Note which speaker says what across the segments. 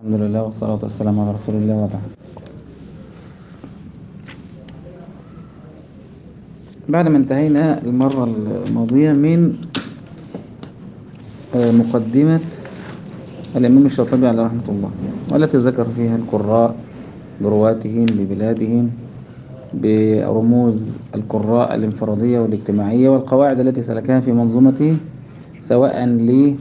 Speaker 1: الحمد لله والصلاة والسلام على رسول الله وبعد بعد ما انتهينا المرة الماضية من آه، مقدمة الإمام الشاطبي عليه رحمة الله والتي ذكر فيها القراء برواتهم ببلادهم برموز القراء الانفرادية والاجتماعية والقواعد التي سلكها في منظومته سواء ل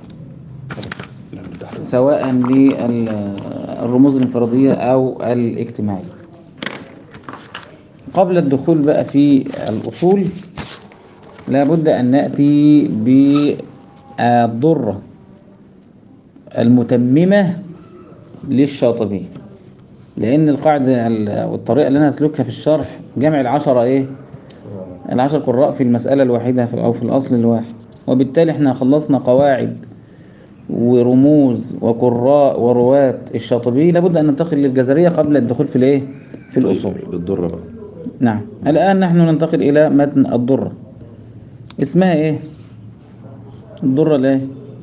Speaker 1: سواء للرموز الانفرادية أو الاجتماعية قبل الدخول بقى في الأصول لابد أن نأتي بالضرة المتممة للشاطبي لأن القاعدة ال- والطريقة اللي أنا هسلكها في الشرح جمع العشرة إيه؟ العشر قراء في المسألة الواحدة في- أو في الأصل الواحد وبالتالي احنا خلصنا قواعد ورموز وقراء ورواة الشاطبي لابد أن ننتقل للجزرية قبل الدخول في الإيه؟ في الأصول
Speaker 2: بالضرة بقى
Speaker 1: نعم الآن نحن ننتقل إلى متن الضرة اسمها إيه؟ الضرة الإيه؟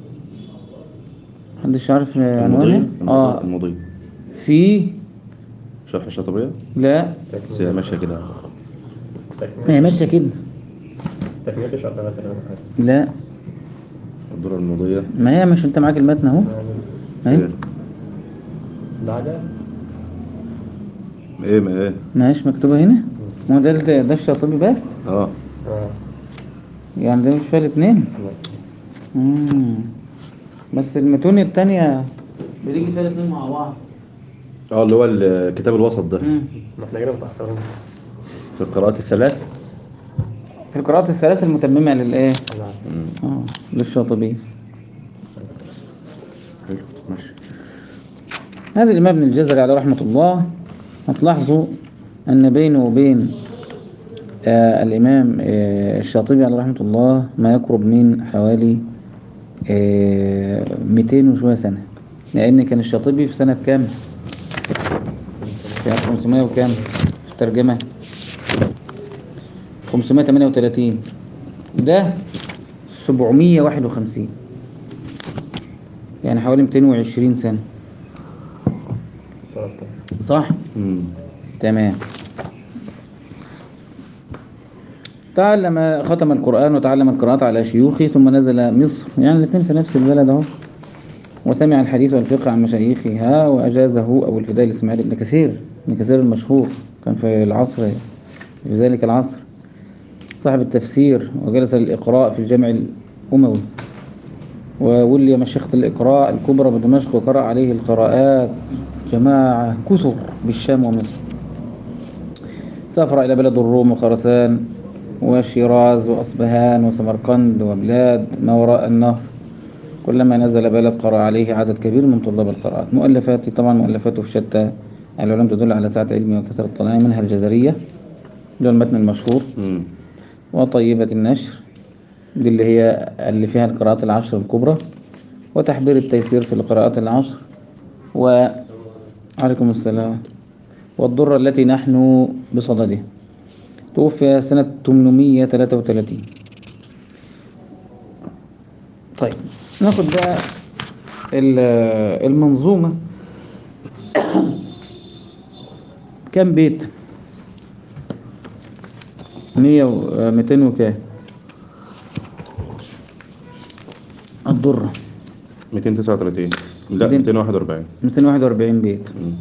Speaker 1: محدش عارف عنوانها؟ آه
Speaker 2: المضي
Speaker 1: في
Speaker 2: شرح الشاطبية
Speaker 1: لا
Speaker 2: بس هي ماشية كده
Speaker 1: هي ماشية كده
Speaker 3: تكملة شرطات
Speaker 1: لا
Speaker 2: الضرة المضية
Speaker 1: ما هي مش أنت معاك المتن أهو أهي
Speaker 3: بعدها
Speaker 2: ايه ما ايه
Speaker 1: ما هيش مكتوبة هنا ما هو ده ده الشاطبي بس
Speaker 2: اه
Speaker 3: اه
Speaker 1: يعني ده مش فيها الاتنين مم. بس المتون التانية بتيجي فيها الاتنين مع بعض
Speaker 2: اه اللي هو الكتاب الوسط ده
Speaker 1: مم.
Speaker 3: ما احنا كده متأخرين
Speaker 2: في القراءات الثلاث
Speaker 1: في القراءات الثلاث المتممة للإيه؟
Speaker 3: نعم
Speaker 1: آه للشاطبي
Speaker 2: حلو ماشي
Speaker 1: هذا الإمام ابن الجزري عليه رحمة الله هتلاحظوا أن بينه وبين آه الإمام آه الشاطبي عليه رحمة الله ما يقرب من حوالي آه 200 وشوية سنة لأن كان الشاطبي في سنة كام؟ في 500 وكام؟ في الترجمة 538 ده 751 يعني حوالي 220 سنة صح؟
Speaker 2: امم
Speaker 1: تمام تعلم ختم القرآن وتعلم القراءات على شيوخه ثم نزل مصر يعني الاثنين في نفس البلد اهو وسمع الحديث والفقه عن مشايخها وأجازه أبو الفداء الإسماعيلي بن كثير ابن كثير المشهور كان في العصر في ذلك العصر صاحب التفسير وجلس للإقراء في الجامع الأموي وولي مشيخة الإقراء الكبرى بدمشق وقرأ عليه القراءات جماعة كثر بالشام ومصر سافر إلى بلد الروم وخرسان وشيراز وأصبهان وسمرقند وبلاد ما وراء النهر كلما نزل بلد قرأ عليه عدد كبير من طلاب القراءات مؤلفاته طبعا مؤلفاته في شتى العلوم تدل على سعة علمه وكثرة طلائعه منها الجزرية اللي هو المتن المشهور
Speaker 2: امم
Speaker 1: وطيبة النشر دي اللي هي اللي فيها القراءات العشر الكبرى وتحبير التيسير في القراءات العشر وعليكم السلام والضرة التي نحن بصددها توفي سنة 833 طيب ناخد بقى ال- المنظومة كم بيت؟ 100 و 200 وكام؟ الضرة
Speaker 2: 239 لا
Speaker 1: ميتين.
Speaker 2: 241
Speaker 1: 241 بيت
Speaker 2: مم.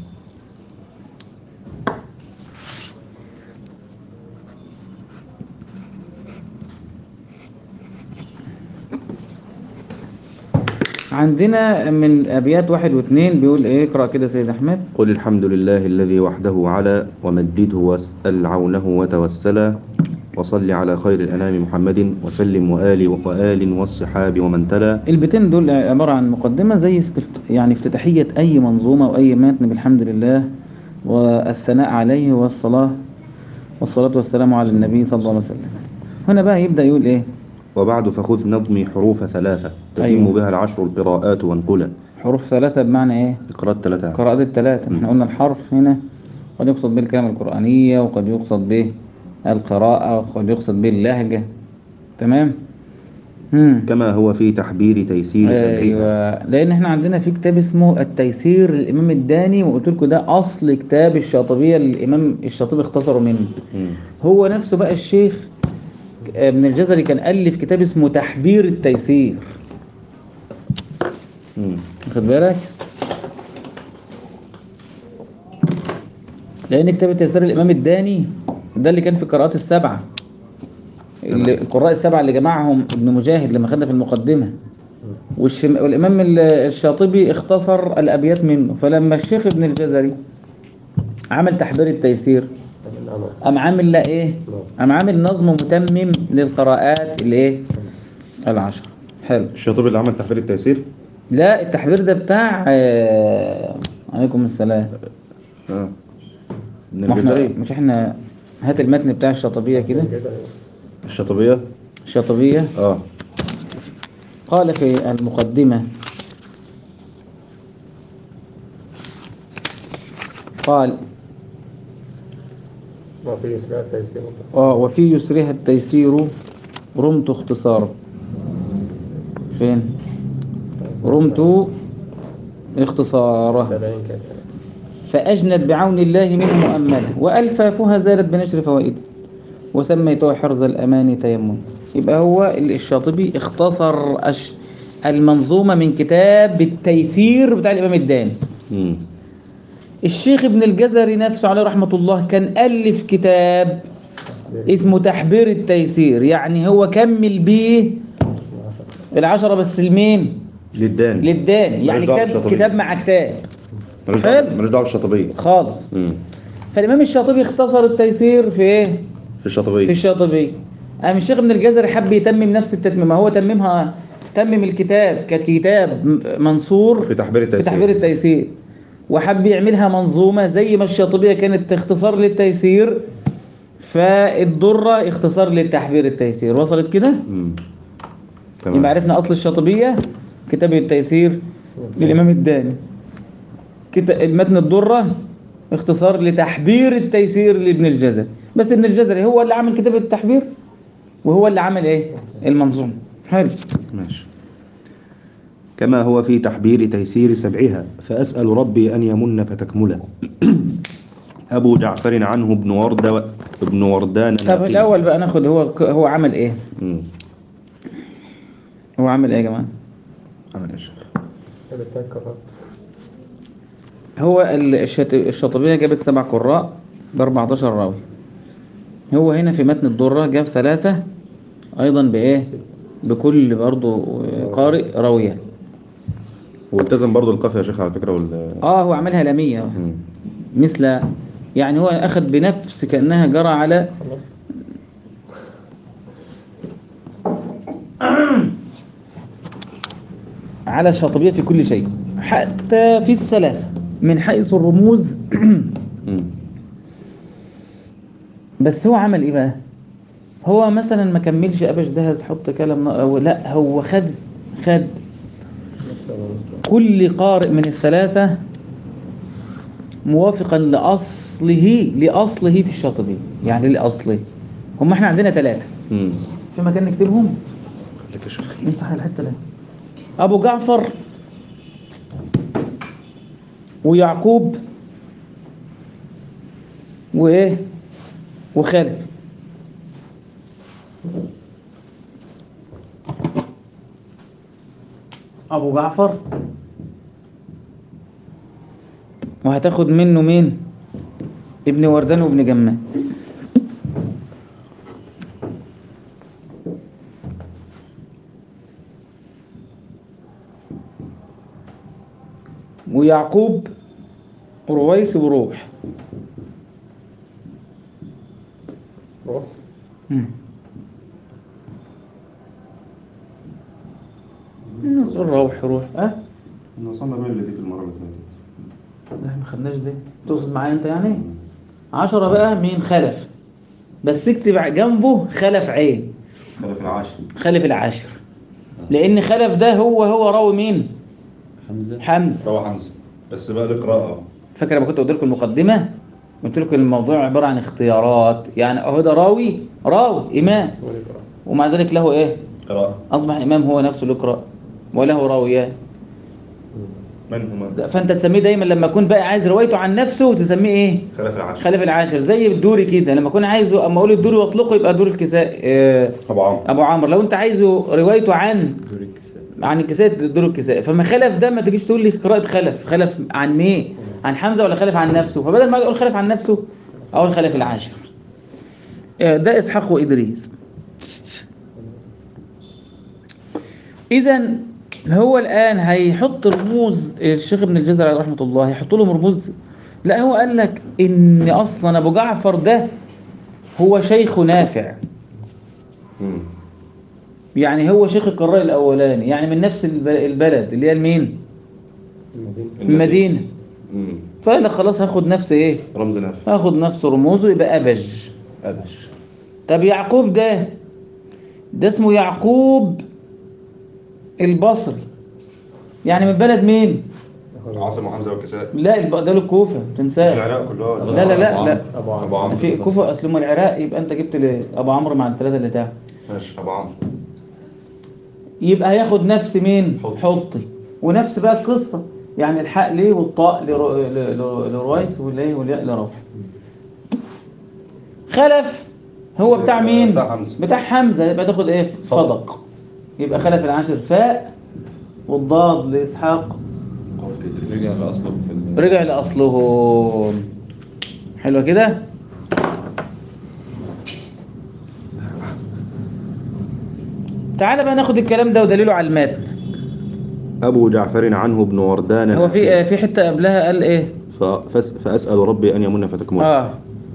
Speaker 1: عندنا من أبيات واحد واثنين بيقول إيه اقرأ كده سيد أحمد
Speaker 2: قل الحمد لله الذي وحده على ومجده واسأل عونه وتوسلا وصل على خير الأنام محمد وسلم وآل وآل والصحاب ومن تلا
Speaker 1: البيتين دول عبارة عن مقدمة زي استفت... يعني افتتاحية أي منظومة أو أي متن بالحمد لله والثناء عليه والصلاة والصلاة والسلام على النبي صلى الله عليه وسلم هنا بقى يبدأ يقول إيه
Speaker 2: وبعد فخذ نظمي حروف ثلاثة تتم
Speaker 1: أيوة.
Speaker 2: بها العشر القراءات وانقلا
Speaker 1: حروف ثلاثة بمعنى إيه
Speaker 2: قراءات ثلاثة
Speaker 1: قراءات الثلاثة احنا قلنا الحرف هنا قد يقصد به الكلمة القرآنية وقد يقصد به القراءة وقد يقصد به اللهجة تمام مم.
Speaker 2: كما هو في تحبير تيسير سبعها
Speaker 1: ايوه لان احنا عندنا في كتاب اسمه التيسير للامام الداني وقلت لكم ده اصل كتاب الشاطبيه اللي الامام الشاطبي اختصره منه
Speaker 2: مم.
Speaker 1: هو نفسه بقى الشيخ ابن الجزري كان الف كتاب اسمه تحبير التيسير
Speaker 2: مم.
Speaker 1: واخد بالك لان كتاب التيسير الامام الداني ده اللي كان في القراءات السبعه اللي القراء السبعه اللي جمعهم ابن مجاهد لما خدنا في المقدمه والشم... والامام ال- الشاطبي اختصر الابيات منه فلما الشيخ ابن الجزري عمل تحبير التيسير
Speaker 3: لا ناقص
Speaker 1: قام عامل لا ايه قام عامل نظم متمم للقراءات الايه العشر حلو
Speaker 2: الشاطبي اللي عمل تحبير التيسير
Speaker 1: لا التحبير ده بتاع آه... عليكم السلام
Speaker 2: اه من
Speaker 1: ما احنا
Speaker 2: الجزري
Speaker 1: مش احنا هات المتن بتاع الشاطبية كده
Speaker 3: الجزء
Speaker 2: الشاطبية
Speaker 1: الشاطبية
Speaker 2: اه
Speaker 1: قال في المقدمة قال
Speaker 3: ما في يسرع التيسير
Speaker 1: اه وفي يسرها التيسير رمت اختصاره فين رمت اختصاره
Speaker 3: سبعين كده
Speaker 1: فأجنت بعون الله منه مؤملة وألفافها زالت بنشر فوائده وسميته حرز الأمان تيمم يبقى هو الشاطبي اختصر أش المنظومة من كتاب التيسير بتاع الإمام الداني
Speaker 2: مم.
Speaker 1: الشيخ ابن الجزري نفسه عليه رحمة الله كان ألف كتاب اسمه تحبير التيسير يعني هو كمل بيه العشرة بس لمين؟
Speaker 2: للداني
Speaker 1: للداني يعني
Speaker 2: ملوش دعوة
Speaker 1: كتاب
Speaker 2: بالشاطبية.
Speaker 1: كتاب مع كتاب
Speaker 2: ملوش
Speaker 1: حلو.
Speaker 2: دعوة ملوش دعوة بالشاطبية
Speaker 1: خالص
Speaker 2: مم.
Speaker 1: فالإمام الشاطبي اختصر التيسير في إيه؟
Speaker 2: في الشاطبية
Speaker 1: في الشاطبي قام الشيخ ابن الجزري حب يتمم نفس التتميمه هو تممها تمم الكتاب كانت كتاب م- منصور
Speaker 2: في تحبير
Speaker 1: في
Speaker 2: التيسير
Speaker 1: تحبير التيسير وحب يعملها منظومه زي ما الشاطبيه كانت اختصار للتيسير فالدره اختصار للتحبير التيسير وصلت كده
Speaker 2: مم. تمام
Speaker 1: يبقى عرفنا اصل الشاطبيه كتاب التيسير للامام الداني كتاب متن الدره اختصار لتحبير التيسير لابن الجزري بس ابن الجزري هو اللي عمل كتاب التحبير وهو اللي عمل ايه المنظوم حلو
Speaker 2: ماشي كما هو في تحبير تيسير سبعها فأسأل ربي أن يمن فتكمله أبو جعفر عنه ابن ورد ابن وردان
Speaker 1: طب
Speaker 2: ناقل.
Speaker 1: الاول بقى ناخد هو هو عمل ايه
Speaker 2: مم.
Speaker 1: هو عمل ايه يا جماعه
Speaker 2: عمل يا شيخ
Speaker 3: بالتالي كفرت
Speaker 1: هو ال- الشات- الشاطبيه جابت سبع قراء ب 14 راوي هو هنا في متن الدره جاب ثلاثه ايضا بايه بكل برضه قارئ راويه
Speaker 2: والتزم برضو القافية يا شيخ على فكرة وال
Speaker 1: اه هو عملها لاميه
Speaker 2: مم.
Speaker 1: مثل يعني هو اخذ بنفس كانها جرى على
Speaker 3: خلصت
Speaker 1: على الشاطبيه في كل شيء حتى في الثلاثه من حيث الرموز
Speaker 2: مم.
Speaker 1: بس هو عمل ايه بقى هو مثلا ما كملش ابش دهز حط كلام أو لا هو خد خد
Speaker 3: نفس المستوى
Speaker 1: كل قارئ من الثلاثة موافقا لأصله لأصله في الشاطبي يعني لأصله هم احنا عندنا ثلاثة
Speaker 2: مم.
Speaker 1: في مكان نكتبهم
Speaker 2: خليك يا شيخ
Speaker 1: نمسح الحتة دي أبو جعفر ويعقوب وإيه وخالد أبو جعفر وهتاخد منه مين ابن وردان وابن جمال ويعقوب رويس وروح
Speaker 3: روح
Speaker 1: نقول روح روح اه
Speaker 2: احنا وصلنا بين اللي دي في المرة اللي فاتت
Speaker 1: لا ما خدناش ده تقصد معايا انت يعني عشرة بقى مين خلف بس اكتب ع- جنبه خلف عين
Speaker 2: خلف العاشر
Speaker 1: خلف العاشر لان خلف ده هو هو راوي مين
Speaker 2: حمزة
Speaker 1: حمزه
Speaker 2: روح حمزة بس بقى القراءة
Speaker 1: فاكر لما كنت قلت لكم المقدمه قلت لكم الموضوع عباره عن اختيارات يعني اهو ده راوي راوي امام
Speaker 3: ونقرأ
Speaker 1: ومع ذلك له ايه
Speaker 2: قراءة
Speaker 1: أصبح إمام هو نفسه اللي يقرأ وله راويان
Speaker 2: من هما
Speaker 1: ده- فأنت تسميه دايما لما يكون بقى عايز روايته عن نفسه تسميه إيه؟
Speaker 2: خلف العاشر
Speaker 1: خلف العاشر زي الدوري كده لما أكون عايزه أما أقول الدوري وأطلقه يبقى دور الكساء آه،
Speaker 2: أبو عمرو
Speaker 1: أبو عمرو لو أنت عايزه روايته عن عن الكساء دور الكساء فما خلف ده ما تجيش تقول لي قراءة خلف خلف عن مين عن حمزة ولا خلف عن نفسه فبدل ما اقول خلف عن نفسه اقول خلف العاشر آه، ده اسحاق وادريس اذا هو الان هيحط رموز الشيخ ابن الجزر عليه رحمه الله هيحط لهم رموز لا هو قال لك ان اصلا ابو جعفر ده هو شيخ نافع
Speaker 2: مم.
Speaker 1: يعني هو شيخ القراء الاولاني يعني من نفس الب- البلد اللي هي المين
Speaker 3: المدينة
Speaker 1: المدينه
Speaker 2: مم.
Speaker 1: فقال لك خلاص هاخد نفس ايه
Speaker 2: رمز نافع
Speaker 1: هاخد نفس رموزه يبقى ابج
Speaker 2: أبش
Speaker 1: طب يعقوب ده ده اسمه يعقوب البصري يعني من بلد مين
Speaker 2: عاصم وحمزة والكساء
Speaker 1: لا الب- ده له الكوفه
Speaker 2: مش
Speaker 1: تنساه
Speaker 2: العراق كلها
Speaker 1: لا لا لا لا
Speaker 3: أبو عمرو
Speaker 2: أبو عمرو
Speaker 1: في كوفه اصل هم العراق يبقى انت جبت لي ابو عمرو مع الثلاثه اللي تحت
Speaker 2: ماشي أبو عمرو
Speaker 1: يبقى هياخد نفس مين
Speaker 2: حطي.
Speaker 1: حطي ونفس بقى القصه يعني الحاء ليه والطاء لرو- ل- ل- لرويس والايه والياء لروح خلف هو بتاع مين
Speaker 2: بتاع حمزة.
Speaker 1: بتاع حمزه يبقى تاخد ايه صدق يبقى خلف العاشر فاء والضاد لاسحاق
Speaker 4: رجع لأصله في ال-
Speaker 1: رجع لاصله حلو كده تعال بقى ناخد الكلام ده ودليله على المتن
Speaker 2: أبو جعفر عنه ابن وردان
Speaker 1: هو في في حته قبلها قال ايه
Speaker 2: ف- فس- فأسأل ربي أن يمن فتكمل
Speaker 1: اه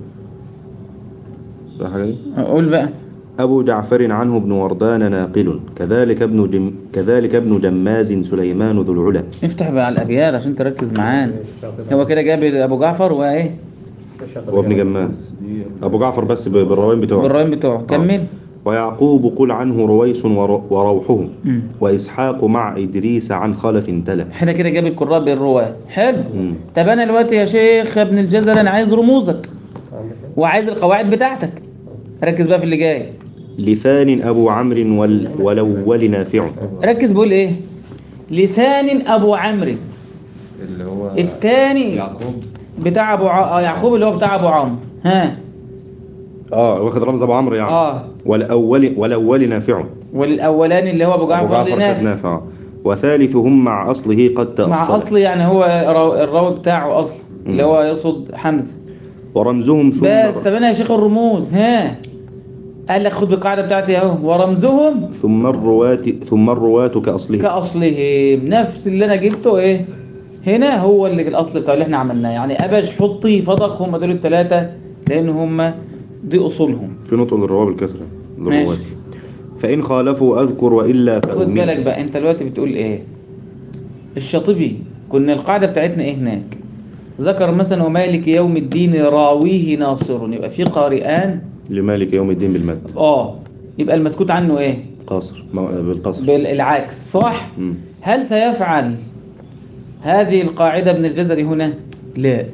Speaker 2: ده حاجة دي
Speaker 1: قول بقى
Speaker 2: أبو جعفر عنه ابن وردان ناقل كذلك ابن جم كذلك ابن جماز سليمان ذو العلا
Speaker 1: افتح بقى على الابيات عشان تركز معانا هو كده جاب ابو جعفر وايه
Speaker 2: وابن جماز
Speaker 4: دي
Speaker 2: أبو جعفر بس ب- بالروايين بتوعه
Speaker 1: بالرايم بتوعه كمل
Speaker 2: ويعقوب قل عنه رويس ور- وروحه
Speaker 1: مم.
Speaker 2: وإسحاق مع إدريس عن خلف تلا
Speaker 1: احنا كده جاب القراء بالرواه حلو
Speaker 2: مم.
Speaker 1: طب انا دلوقتي يا شيخ يا ابن الجزر انا عايز رموزك وعايز القواعد بتاعتك ركز بقى في اللي جاي
Speaker 2: لثان أبو عمرو وال والأول نافع
Speaker 1: ركز بقول ايه لسان ابو عمرو
Speaker 4: اللي هو
Speaker 1: الثاني
Speaker 4: يعقوب
Speaker 1: بتاع ابو ع... آه يعقوب اللي هو بتاع ابو عمرو ها
Speaker 2: اه واخد رمز أبو عمرو يعني
Speaker 1: اه
Speaker 2: والأول والأول نافع
Speaker 1: والاولاني اللي هو ابو
Speaker 2: أبو
Speaker 1: جعفر
Speaker 2: جعفر
Speaker 1: اللي
Speaker 2: خد
Speaker 1: نافع
Speaker 2: نافع وثالثهم مع أصله قد تأصل
Speaker 1: مع اصل يعني هو الرا- الراوي بتاعه اصل اللي هو يقصد حمزه
Speaker 2: ورمزهم ثم
Speaker 1: بس طب انا يا شيخ الرموز ها قال لك خد بالقاعده بتاعتي اهو ورمزهم
Speaker 2: ثم الرواة ثم الرواة كأصله
Speaker 1: كاصلهم نفس اللي انا جبته ايه هنا هو اللي الاصل بتاع اللي احنا عملناه يعني ابج حطي فضق هم دول الثلاثه لان هم دي اصولهم
Speaker 2: في نطق الرواة بالكسرة
Speaker 1: ماشي.
Speaker 2: الرواة فإن خالفوا أذكر وإلا
Speaker 1: خد
Speaker 2: فأمين
Speaker 1: بالك بقى انت دلوقتي بتقول ايه الشاطبي كنا القاعده بتاعتنا ايه هناك ذكر مثلا ومالك يوم الدين راويه ناصر يبقى في قارئان
Speaker 2: لمالك يوم الدين بالمد
Speaker 1: اه يبقى المسكوت عنه ايه
Speaker 2: قاصر ما- بالقصر
Speaker 1: بالعكس صح
Speaker 2: مم.
Speaker 1: هل سيفعل هذه القاعدة ابن الجزري هنا لا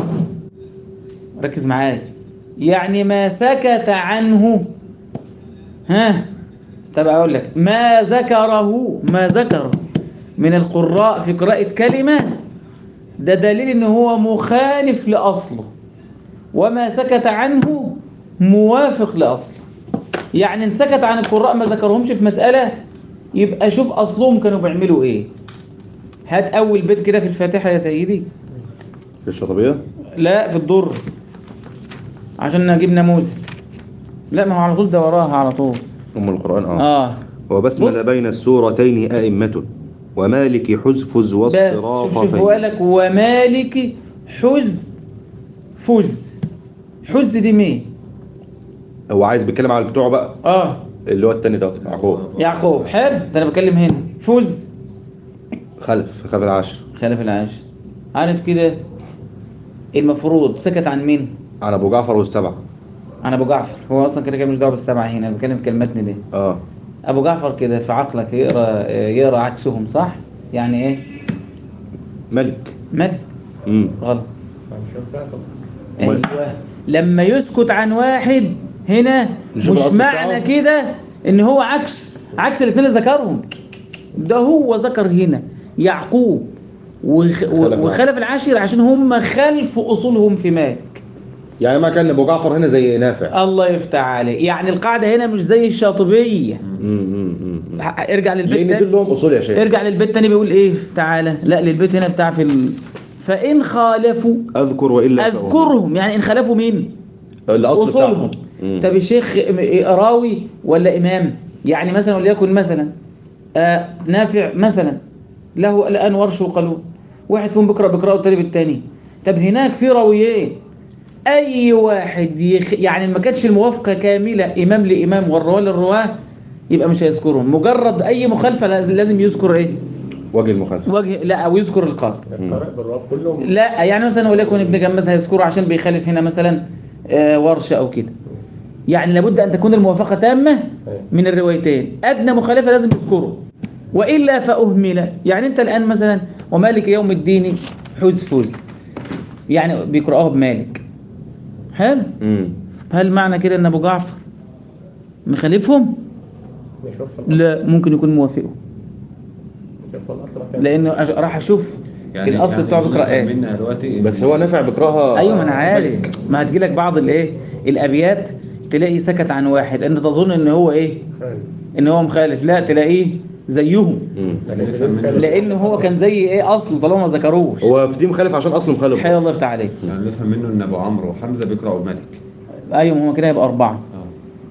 Speaker 1: ركز معايا يعني ما سكت عنه ها طب اقول لك ما ذكره ما ذكره من القراء في قراءة كلمة ده دليل ان هو مخالف لأصله وما سكت عنه موافق لأصله يعني ان سكت عن القراء ما ذكرهمش في مسألة يبقى شوف أصلهم كانوا بيعملوا ايه هات أول بيت كده في الفاتحة يا سيدي
Speaker 2: في الشطبية
Speaker 1: لا في الضر عشان نجيب نموذج لا ما هو على طول ده وراها على طول
Speaker 2: أم القرآن آه,
Speaker 1: اه
Speaker 2: وبسمل
Speaker 1: بص.
Speaker 2: بين السورتين أئمة ومالك حزفز
Speaker 1: بس شوف شوف هو
Speaker 2: والصراط
Speaker 1: قال لك ومالك حز فز حز دي مين
Speaker 2: هو عايز بيتكلم على بتوعه بقى
Speaker 1: اه
Speaker 2: اللي هو التاني ده يعقوب
Speaker 1: يعقوب حلو ده انا بكلم هنا فز
Speaker 2: خلف خلف العشر
Speaker 1: خلف العاشر عارف كده المفروض سكت عن مين
Speaker 2: عن أبو جعفر والسبع
Speaker 1: عن ابو جعفر هو اصلا كده كده مش دعوه بالسبعه هنا أنا بتكلم في كلمتني دي
Speaker 2: آه
Speaker 1: ابو جعفر كده في عقلك يقرا يقرا عكسهم صح يعني ايه
Speaker 2: ملك
Speaker 1: ملك
Speaker 2: مم.
Speaker 1: غلط
Speaker 3: مش هينفع خلاص
Speaker 1: ايوه لما يسكت عن واحد هنا
Speaker 2: نشوف
Speaker 1: مش
Speaker 2: الأصل
Speaker 1: معنى
Speaker 2: بتاعه.
Speaker 1: كده ان هو عكس عكس الاثنين اللي ذكرهم ده هو ذكر هنا يعقوب وخ...
Speaker 2: خلف
Speaker 1: وخلف العاشر عشان هم خلف اصولهم في مالك
Speaker 2: يعني ما كان ابو جعفر هنا زي نافع
Speaker 1: الله يفتح عليك يعني القاعده هنا مش زي الشاطبيه
Speaker 2: امم امم
Speaker 1: ح- ارجع للبيت
Speaker 2: لان
Speaker 1: تاني
Speaker 2: دول لهم اصول يا شيخ
Speaker 1: ارجع للبيت تاني بيقول ايه تعالى لا للبيت هنا بتاع في ال... فان خالفوا
Speaker 2: اذكر والا فأؤمن.
Speaker 1: اذكرهم يعني ان خالفوا مين
Speaker 2: الاصل
Speaker 1: اصولهم
Speaker 2: بتاعهم مم.
Speaker 1: طب الشيخ م- راوي ولا امام يعني مثلا وليكن مثلا آه نافع مثلا له الان ورش وقالون واحد فيهم بيقرا بيقرا والتاني بالتاني طب هناك في راويين اي واحد يخ... يعني ما كانتش الموافقه كامله امام لامام والرواه للرواه يبقى مش هيذكرهم مجرد اي مخالفه لاز- لازم يذكر ايه
Speaker 2: وجه المخالفه
Speaker 1: وجه لا او يذكر القارئ
Speaker 3: القراء بالرواب كلهم
Speaker 1: لا يعني مثلا وليكن ابن جماز هيذكره عشان بيخالف هنا مثلا آه، ورشه او كده يعني لابد ان تكون الموافقه تامه من الروايتين ادنى مخالفه لازم يذكره والا فاهمل يعني انت الان مثلا ومالك يوم الدين حوز فوز يعني بيقراوها بمالك حلو
Speaker 2: امم
Speaker 1: هل معنى كده ان ابو جعفر مخالفهم
Speaker 3: نشوف
Speaker 1: لا ممكن يكون موافقه
Speaker 3: نشوف الاصل كان
Speaker 1: لانه أج- راح اشوف الاصل بتاعه بيقرا ايه
Speaker 4: منها دلوقتي
Speaker 2: بس هو نافع بيقراها
Speaker 1: ايوه ما انا عارف ما هتجيلك بعض الايه الابيات تلاقي سكت عن واحد انت تظن ان هو ايه
Speaker 3: خالد.
Speaker 1: ان هو مخالف لا تلاقيه زيهم
Speaker 2: مم.
Speaker 3: لكن في دول خالد.
Speaker 1: لان هو كان زي ايه اصل طالما ما ذكروش
Speaker 2: هو في دي مخالف عشان اصله مخالف
Speaker 1: حي الله يفتح عليك
Speaker 4: يعني نفهم منه ان ابو عمرو وحمزه بيقراوا الملك
Speaker 1: ايوه ما هو كده هيبقى اربعه
Speaker 4: اه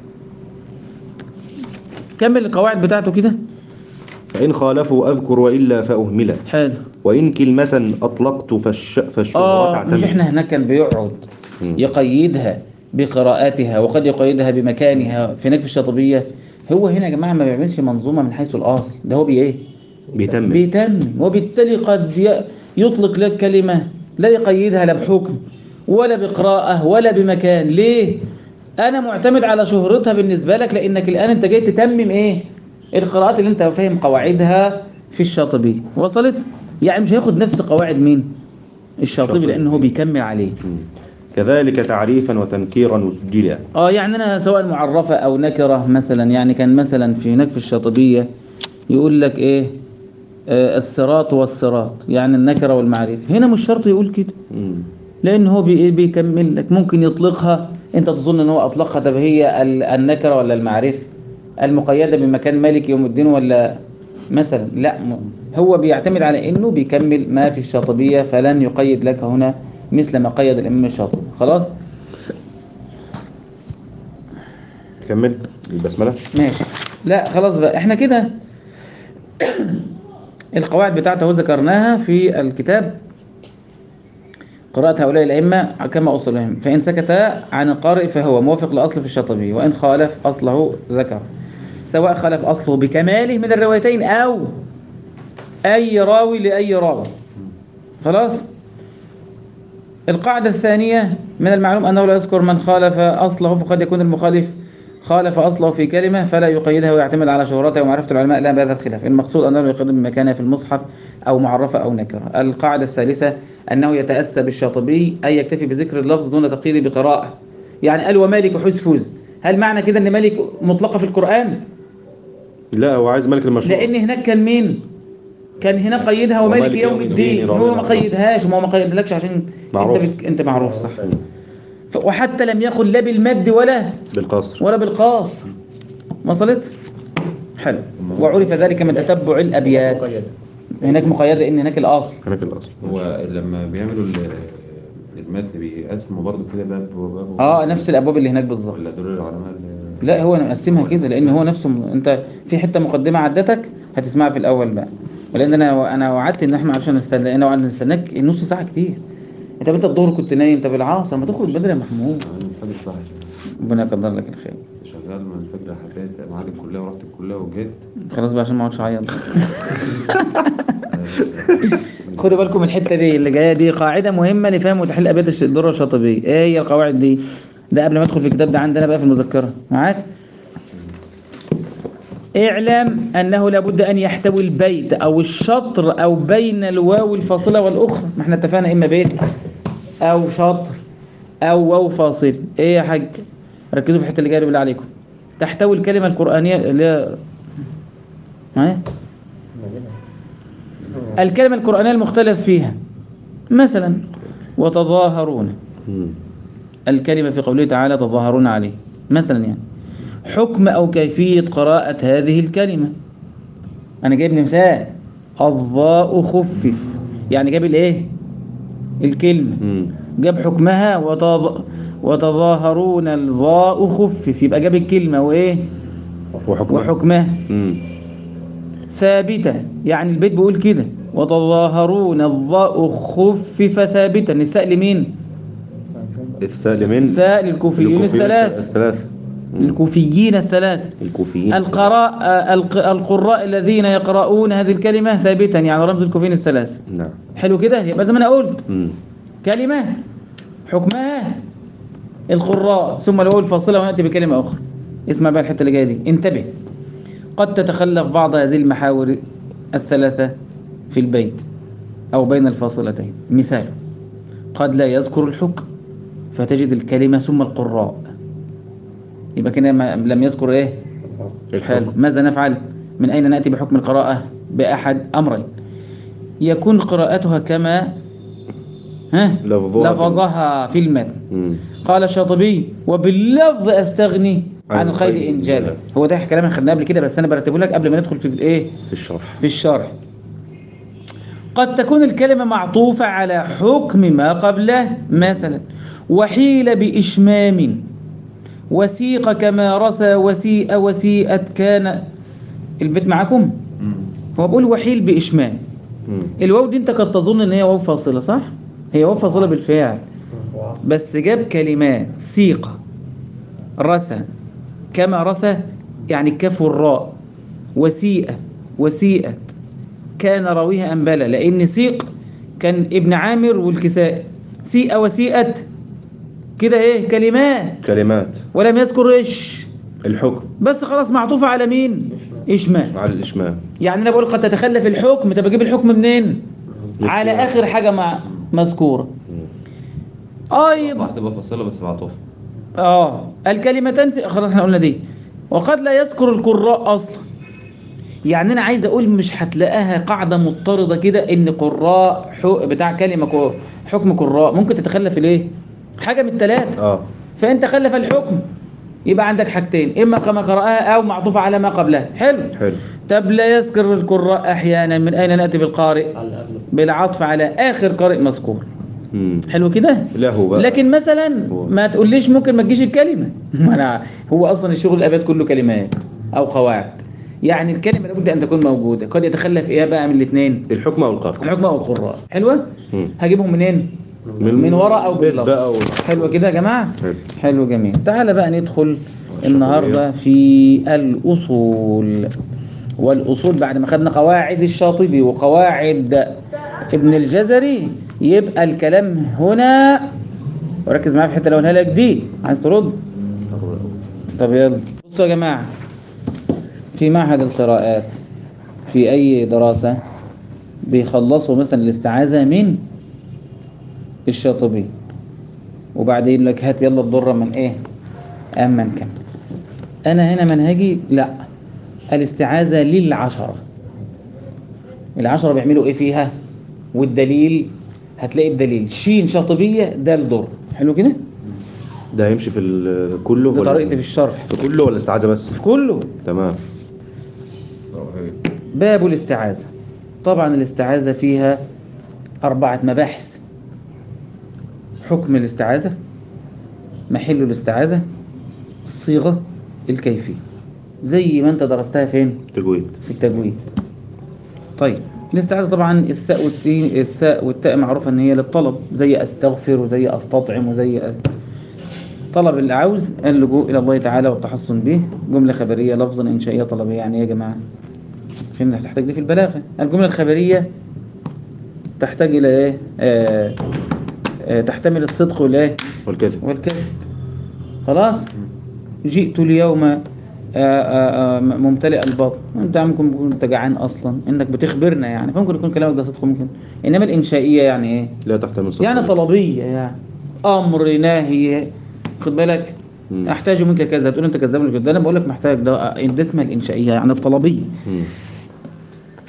Speaker 1: كمل القواعد بتاعته كده
Speaker 2: فإن خالفوا أذكر وإلا فأهملا
Speaker 1: حلو
Speaker 2: وإن كلمة أطلقت فالش... فالشهرة
Speaker 1: اه مش
Speaker 2: تعتمد
Speaker 1: احنا هناك كان بيقعد
Speaker 2: مم.
Speaker 1: يقيدها بقراءاتها وقد يقيدها بمكانها في هناك في الشاطبيه هو هنا يا جماعه ما بيعملش منظومه من حيث الاصل ده هو بي ايه
Speaker 2: بيتم
Speaker 1: بيتم وبالتالي قد ي- يطلق لك كلمة لا يقيدها لا بحكم ولا بقراءة ولا بمكان ليه؟ أنا معتمد على شهرتها بالنسبة لك لأنك الآن أنت جاي تتمم إيه؟ القراءات اللي أنت فاهم قواعدها في الشاطبي وصلت؟ يعني مش هياخد نفس قواعد مين؟ الشاطبي
Speaker 2: الشاطبي.
Speaker 1: لأنه هو بيكمل عليه
Speaker 2: مم. كذلك تعريفا وتنكيرا وسجلا
Speaker 1: اه يعني انا سواء معرفة او نكرة مثلا يعني كان مثلا في هناك في الشاطبية يقول لك ايه آه الصراط والصراط يعني النكرة والمعرفة هنا مش شرط يقول كده
Speaker 2: مم.
Speaker 1: لان هو بي بيكمل لك ممكن يطلقها انت تظن ان هو اطلقها طب هي ال- النكرة ولا المعرفة المقيدة بمكان مالك يوم الدين ولا مثلا لا م- هو بيعتمد على انه بيكمل ما في الشاطبية فلن يقيد لك هنا مثل ما قيد الامام الشاطبي خلاص
Speaker 2: كمل البسملة
Speaker 1: ماشي لا خلاص بقى احنا كده القواعد بتاعته ذكرناها في الكتاب قراءة هؤلاء الأئمة كما أصلهم فإن سكت عن القارئ فهو موافق لأصل في الشاطبي وإن خالف أصله ذكر سواء خالف أصله بكماله من الروايتين أو أي راوي لأي راوي خلاص القاعدة الثانية من المعلوم أنه لا يذكر من خالف أصله فقد يكون المخالف خالف أصله في كلمة فلا يقيدها ويعتمد على شهرته ومعرفة العلماء لا بهذا الخلاف المقصود أنه يقيد بمكانها في المصحف أو معرفة أو نكرة القاعدة الثالثة أنه يتأسى بالشاطبي أي يكتفي بذكر اللفظ دون تقييد بقراءة يعني قال ومالك حسفوز هل معنى كده أن مالك مطلقة في القرآن
Speaker 2: لا هو عايز ملك المشروع
Speaker 1: لأن هناك كان مين كان هنا قيدها ومالك
Speaker 2: ومالك
Speaker 1: يوم
Speaker 2: يوم
Speaker 1: الدين
Speaker 2: الدين
Speaker 1: هو ما
Speaker 2: ربنا
Speaker 1: قيدهاش ما هو ما قيدلكش عشان
Speaker 2: معروف.
Speaker 1: انت بت... انت معروف صح ف- وحتى لم يقل لا بالمد ولا
Speaker 2: بالقصر
Speaker 1: ولا بالقاص وصلت حلو وعرف ذلك من تتبع الابيات
Speaker 3: مقيد.
Speaker 1: هناك مقيده لان هناك الاصل
Speaker 2: هناك الأصل
Speaker 4: هو لما بيعملوا ال- المد بيقسموا برضه كده باب وباب
Speaker 1: اه نفس الابواب اللي هناك بالظبط
Speaker 4: ولا دول العلماء اللي
Speaker 1: لا هو انا مقسمها كده لان هو نفسه انت في حته مقدمه عدتك هتسمعها في الاول بقى ولان انا انا وعدت ان احنا عشان نستنى انا وعدنا نستناك نص ساعه كتير انت انت الظهر كنت نايم طب العصر ما تخرج بدري يا محمود
Speaker 4: انا الفجر صح
Speaker 1: ربنا يقدر لك الخير
Speaker 4: شغال من الفجر لحد ميعاد الكليه ورحت الكليه وجيت
Speaker 1: خلاص بقى عشان ما اقعدش اعيط خدوا بالكم من الحته دي اللي جايه دي قاعده مهمه لفهم وتحل ابيات الش- الدره الشاطبيه ايه هي القواعد دي ده قبل ما ادخل في الكتاب ده عندنا بقى في المذكره معاك اعلم انه لابد ان يحتوي البيت او الشطر او بين الواو الفاصله والاخرى ما احنا اتفقنا اما بيت او شطر او واو فاصل ايه يا حاج ركزوا في الحته اللي جايه دي بالله عليكم تحتوي الكلمه القرانيه اللي هي معايا الكلمة القرآنية المختلف فيها مثلا وتظاهرون
Speaker 2: مم.
Speaker 1: الكلمة في قوله تعالى تظاهرون عليه مثلا يعني حكم أو كيفية قراءة هذه الكلمة أنا جايب مثال الضاء خفف يعني جاب الإيه الكلمة
Speaker 2: مم.
Speaker 1: جاب حكمها وتظ... وتظاهرون الضاء خفف يبقى جاب الكلمة وإيه
Speaker 2: وحكمها
Speaker 1: وحكمها
Speaker 2: مم.
Speaker 1: ثابتة يعني البيت بيقول كده وتظاهرون الضاء خفف ثابتا النساء لمين
Speaker 2: الثاء لمن
Speaker 1: النساء للكوفيين الثلاث
Speaker 2: الثلاث مم.
Speaker 1: الكوفيين الثلاث
Speaker 2: الكوفيين
Speaker 1: القراء الق- القراء الذين يقرؤون هذه الكلمة ثابتا يعني رمز الكوفيين الثلاث
Speaker 2: نعم
Speaker 1: حلو كده يبقى زي ما انا قلت
Speaker 2: مم.
Speaker 1: كلمة حكمها القراء ثم لو الفاصلة ونأتي بكلمة أخرى اسمع بقى الحتة اللي جاية دي انتبه قد تتخلف بعض هذه المحاور الثلاثة في البيت أو بين الفاصلتين مثال قد لا يذكر الحكم فتجد الكلمة ثم القراء يبقى كده ما- لم يذكر ايه حلو ماذا نفعل من أين نأتي بحكم القراءة بأحد أمرين يكون قراءتها كما ها
Speaker 2: لفظها في-
Speaker 1: لفظها في المتن
Speaker 2: مم.
Speaker 1: قال الشاطبي وباللفظ استغني
Speaker 2: عن
Speaker 1: عن الخير
Speaker 2: الخير
Speaker 1: انجالا
Speaker 2: إنجالا.
Speaker 1: هو ده كلام خدناه قبل كده بس انا برتبه لك قبل ما ندخل في الايه
Speaker 2: في الشرح
Speaker 1: في الشرح قد تكون الكلمة معطوفة على حكم ما قبله مثلا وحيل بإشمام وسيق كما رسى وسيء وسيئت كان البيت معاكم
Speaker 4: مم.
Speaker 1: هو بيقول وحيل بإشمام
Speaker 2: مم.
Speaker 1: الواو دي انت قد تظن ان هي واو فاصلة صح هي واو فاصلة بالفعل بس جاب كلمات سيق رسى كما رسى يعني الكاف والراء وسيئة وسيئت كان راويها أنبلة لأن سيق كان ابن عامر والكسائي سيئة وسيئت كده ايه كلمات
Speaker 2: كلمات
Speaker 1: ولم يذكر ايش
Speaker 2: الحكم
Speaker 1: بس خلاص معطوفة على مين إشمام
Speaker 2: على الإشمام
Speaker 1: يعني أنا بقول قد تتخلف الحكم طب أجيب الحكم منين
Speaker 2: من
Speaker 1: على
Speaker 2: السياق.
Speaker 1: آخر حاجة مع مذكورة
Speaker 2: مم.
Speaker 1: أيضا
Speaker 4: هتبقى فاصلة بس معطوفة
Speaker 1: اه الكلمتان س- خلاص احنا قلنا دي وقد لا يذكر القراء اصلا يعني انا عايز اقول مش هتلاقيها قاعده مضطرده كده ان قراء حق بتاع كلمه كو- حكم قراء ممكن تتخلف الايه حاجه من الثلاثه
Speaker 2: اه
Speaker 1: فانت خلف الحكم يبقى عندك حاجتين اما كما قراها او معطوفه على ما قبلها حلو
Speaker 2: حلو
Speaker 1: طب لا يذكر القراء احيانا من اين ناتي بالقارئ
Speaker 3: على الأغلب
Speaker 1: بالعطف على اخر قارئ مذكور
Speaker 2: مم.
Speaker 1: حلو كده
Speaker 2: له بقى
Speaker 1: لكن مثلا
Speaker 2: هو.
Speaker 1: ما تقوليش ممكن ما تجيش الكلمة ما أنا هو أصلا الشغل الأبيات كله كلمات أو قواعد يعني الكلمة لابد أن تكون موجودة قد يتخلف إيه بقى من الاثنين
Speaker 2: الحكم أو القرء
Speaker 1: الحكمة أو القراء حلوة
Speaker 2: مم.
Speaker 1: هجيبهم منين من ورا أو
Speaker 2: بيت
Speaker 1: باللفظ
Speaker 2: بقى و...
Speaker 1: حلوة كده يا جماعة
Speaker 2: حلو
Speaker 1: حلو جميل تعال بقى ندخل النهاردة في الأصول والأصول بعد ما خدنا قواعد الشاطبي وقواعد ابن الجزري يبقى الكلام هنا وركز معايا في الحته اللي قولها لك دي عايز ترد طب يلا بصوا يا جماعه في معهد القراءات في اي دراسه بيخلصوا مثلا الاستعاذه من الشاطبي وبعدين يقول لك هات يلا الضره من ايه اما نكمل انا هنا منهجي لا الاستعاذه للعشره العشره بيعملوا ايه فيها والدليل هتلاقي الدليل شين شاطبيه دال ضر حلو كده
Speaker 2: ده هيمشي في ال- كله
Speaker 1: دي
Speaker 2: ولا-
Speaker 1: طريقتي في الشرح
Speaker 2: في كله ولا استعاذة بس
Speaker 1: في كله
Speaker 2: تمام
Speaker 4: أو هي.
Speaker 1: باب الاستعاذة طبعا الاستعاذة فيها أربعة مباحث حكم الاستعاذة محل الاستعاذة الصيغة الكيفية زي ما انت درستها فين
Speaker 2: تجويد
Speaker 1: في التجويد طيب الاستعاذة طبعا الساء والتين الساء والتاء معروفة ان هي للطلب زي استغفر وزي استطعم وزي طلب اللي عاوز اللجوء الى الله تعالى والتحصن به جملة خبرية لفظا انشائية طلبية يعني ايه يا جماعة فين هتحتاج دي في البلاغة الجملة الخبرية تحتاج الى ايه آه آه تحتمل الصدق والايه
Speaker 2: والكذب
Speaker 1: والكذب خلاص جئت اليوم آه، آه، آه، ممتلئ البطن انت ممكن تكون انت جعان اصلا انك بتخبرنا يعني فممكن يكون كلامك ده صدق ممكن انما الانشائيه يعني ايه
Speaker 2: لا تحتمل صدق
Speaker 1: يعني طلبيه يعني امر ناهي خد بالك
Speaker 2: مم.
Speaker 1: احتاج منك كذا تقول انت كذاب ولا كذاب انا بقول لك محتاج ده ده اسمها الانشائيه يعني الطلبيه
Speaker 2: مم.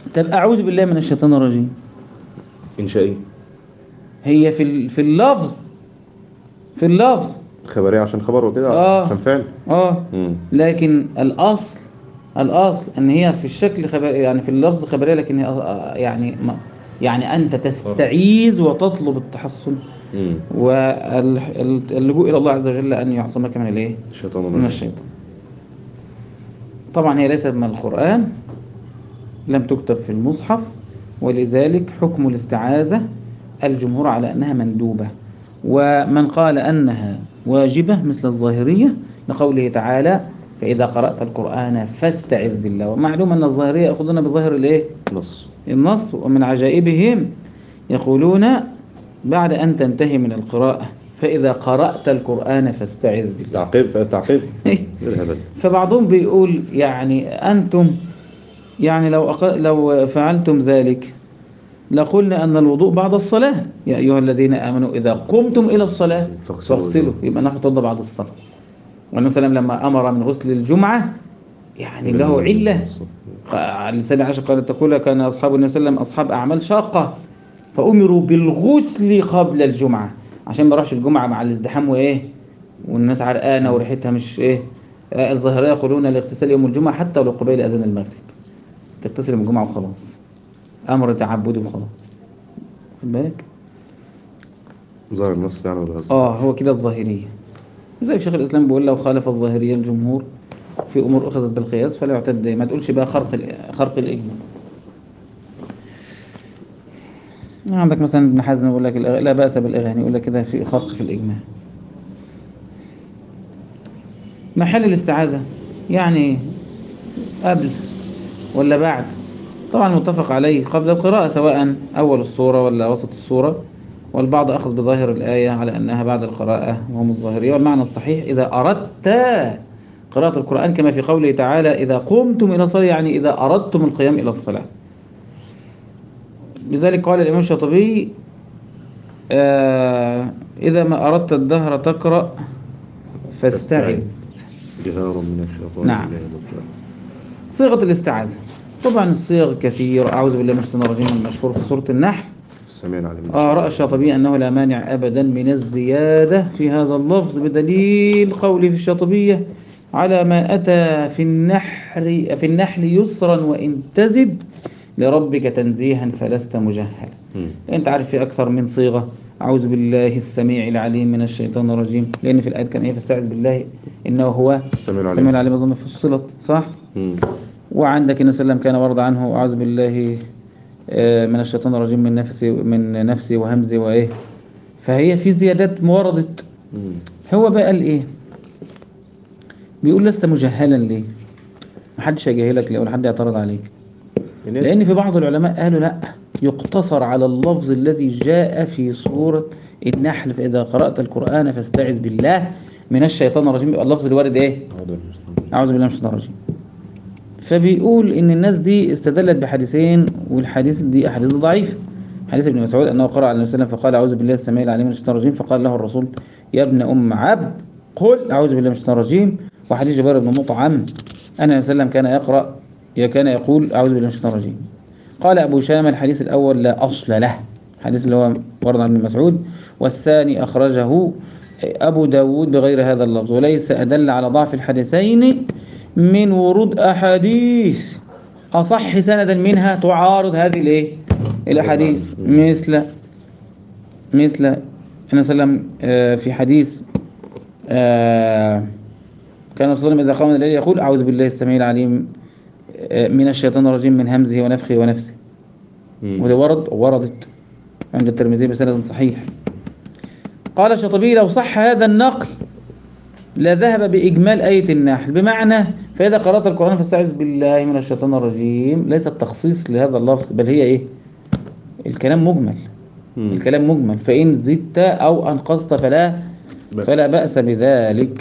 Speaker 1: طب أعوذ بالله من الشيطان الرجيم
Speaker 2: إنشائي
Speaker 1: هي في ال- في اللفظ في اللفظ
Speaker 2: خبرية عشان خبر وكده
Speaker 1: آه.
Speaker 2: عشان فعل
Speaker 1: اه
Speaker 2: مم.
Speaker 1: لكن الأصل الأصل أن هي في الشكل خبر يعني في اللفظ خبرية لكن هي آه، يعني ما يعني أنت تستعيذ وتطلب التحصن
Speaker 2: مم.
Speaker 1: واللجوء إلى الله عز وجل أن يعصمك من الإيه؟
Speaker 2: الشيطان
Speaker 1: من
Speaker 2: الرجيم
Speaker 1: الشيطان طبعا هي ليست من القرآن لم تكتب في المصحف ولذلك حكم الاستعاذة الجمهور على أنها مندوبة ومن قال أنها واجبة مثل الظاهرية لقوله تعالى فإذا قرأت القرآن فاستعذ بالله ومعلوم أن الظاهرية يأخذون بظاهر الإيه؟
Speaker 2: نص
Speaker 1: النص ومن عجائبهم يقولون بعد أن تنتهي من القراءة فإذا قرأت القرآن فاستعذ بالله
Speaker 2: تعقيب تعقيب ايه الهبل
Speaker 1: فبعضهم بيقول يعني أنتم يعني لو أق... لو فعلتم ذلك لقلنا أن الوضوء بعد الصلاة يا أيها الذين آمنوا إذا قمتم إلى الصلاة
Speaker 2: فاغسلوا
Speaker 1: فاغسلوا
Speaker 2: وجوهكم.
Speaker 1: يبقى نحن توضى بعد الصلاة والنبي صلى الله عليه وسلم لما أمر من غسل الجمعة يعني له علة على لسان عائشة قالت تقول كان أصحاب النبي صلى الله عليه وسلم أصحاب أعمال شاقة فأمروا بالغسل قبل الجمعة عشان ما يروحش الجمعة مع الازدحام وإيه والناس عرقانة وريحتها مش إيه آه، الظاهرية يقولون الاغتسال يوم الجمعة حتى ولو قبيل أذان المغرب تغتسل يوم الجمعة وخلاص أمر تعبدي وخلاص خد بالك
Speaker 2: ظهر النص يعني ولا قصدي؟
Speaker 1: اه هو كده الظاهرية زي شيخ الإسلام بيقول لو خالف الظاهرية الجمهور في أمور أخذت بالقياس فلا يعتد ما تقولش بقى خرق ال- خرق الإجماع عندك مثلا ابن حزم يقول لك الأغ- لا بأس بالإغاني يقول لك كده في خرق في الإجماع محل الاستعاذة يعني قبل ولا بعد طبعا متفق عليه قبل القراءة سواء أول الصورة ولا وسط الصورة والبعض أخذ بظاهر الآية على أنها بعد القراءة وهم الظاهرية والمعنى الصحيح إذا أردت قراءة القرآن كما في قوله تعالى إذا قمتم إلى الصلاة يعني إذا أردتم القيام إلى الصلاة لذلك قال الإمام الشاطبي آه إذا ما أردت الدهر تقرأ فاستعذ
Speaker 2: جهار من الشيطان
Speaker 1: نعم.
Speaker 2: بالله والجهر.
Speaker 1: صيغة الاستعاذة طبعا الصيغ كثير أعوذ بالله من الشيطان الرجيم المشهور في سورة النحل
Speaker 2: السميع العليم
Speaker 1: آه رأى الشاطبي أنه لا مانع أبدا من الزيادة في هذا اللفظ بدليل قوله في الشاطبية على ما أتى في النحر في النحل يسرا وإن تزد لربك تنزيها فلست مجهلا
Speaker 2: مم.
Speaker 1: أنت عارف في أكثر من صيغة أعوذ بالله السميع العليم من الشيطان الرجيم لأن في الآيات كان إيه فاستعذ بالله إنه هو
Speaker 2: السميع العليم.
Speaker 1: السميع العليم أظن فصلت صح؟
Speaker 2: مم.
Speaker 1: وعندك النبي صلى الله عليه وسلم كان ورد عنه أعوذ بالله آه، من الشيطان الرجيم من نفسي من نفسي وهمزي وإيه فهي في زيادات وردت
Speaker 2: مم.
Speaker 1: هو بقى قال إيه بيقول لست مجهلا ليه محدش هيجهلك ليه ولا حد يعترض عليك
Speaker 2: يعني
Speaker 1: لأن في بعض العلماء قالوا لا يقتصر على اللفظ الذي جاء في سورة النحل فإذا قرأت القرآن فاستعذ بالله من الشيطان الرجيم يبقى اللفظ الوارد إيه
Speaker 2: أعوذ بالله من الشيطان.
Speaker 1: أعوذ بالله من الشيطان الرجيم فبيقول إن الناس دي استدلت بحديثين والحديث دي أحاديث ضعيفة حديث ابن مسعود أنه قرأ على النبي صلى الله عليه وسلم فقال أعوذ بالله السميع العليم من الشيطان الرجيم فقال له الرسول يا ابن أم عبد قل أعوذ بالله من الشيطان الرجيم وحديث جبير بن مطعم أن النبي صلى الله عليه وسلم كان يقرأ كان يقول أعوذ بالله من الشيطان الرجيم قال أبو شامة الحديث الأول لا أصل له الحديث اللي هو ورد عن ابن مسعود والثاني أخرجه أبو داود بغير هذا اللفظ وليس أدل على ضعف الحديثين من ورود أحاديث أصح سندا منها تعارض هذه الإيه؟ الأحاديث مثل مثل النبي صلى الله عليه وسلم آه، في حديث آه، كان الرسول صلى الله عليه وسلم إذا قام من الليل يقول أعوذ بالله السميع العليم آه، من الشيطان الرجيم من همزه ونفخه ونفسه
Speaker 2: مم.
Speaker 1: وده ورد وردت عند الترمذي بسند صحيح قال الشاطبي لو صح هذا النقل لذهب بإجمال آية النحل بمعنى فإذا قرأت القرآن فاستعذ بالله من الشيطان الرجيم ليس التخصيص لهذا اللفظ بل هي إيه الكلام مجمل
Speaker 2: مم.
Speaker 1: الكلام مجمل فإن زدت أو أنقصت فلا
Speaker 2: بأس.
Speaker 1: فلا بأس بذلك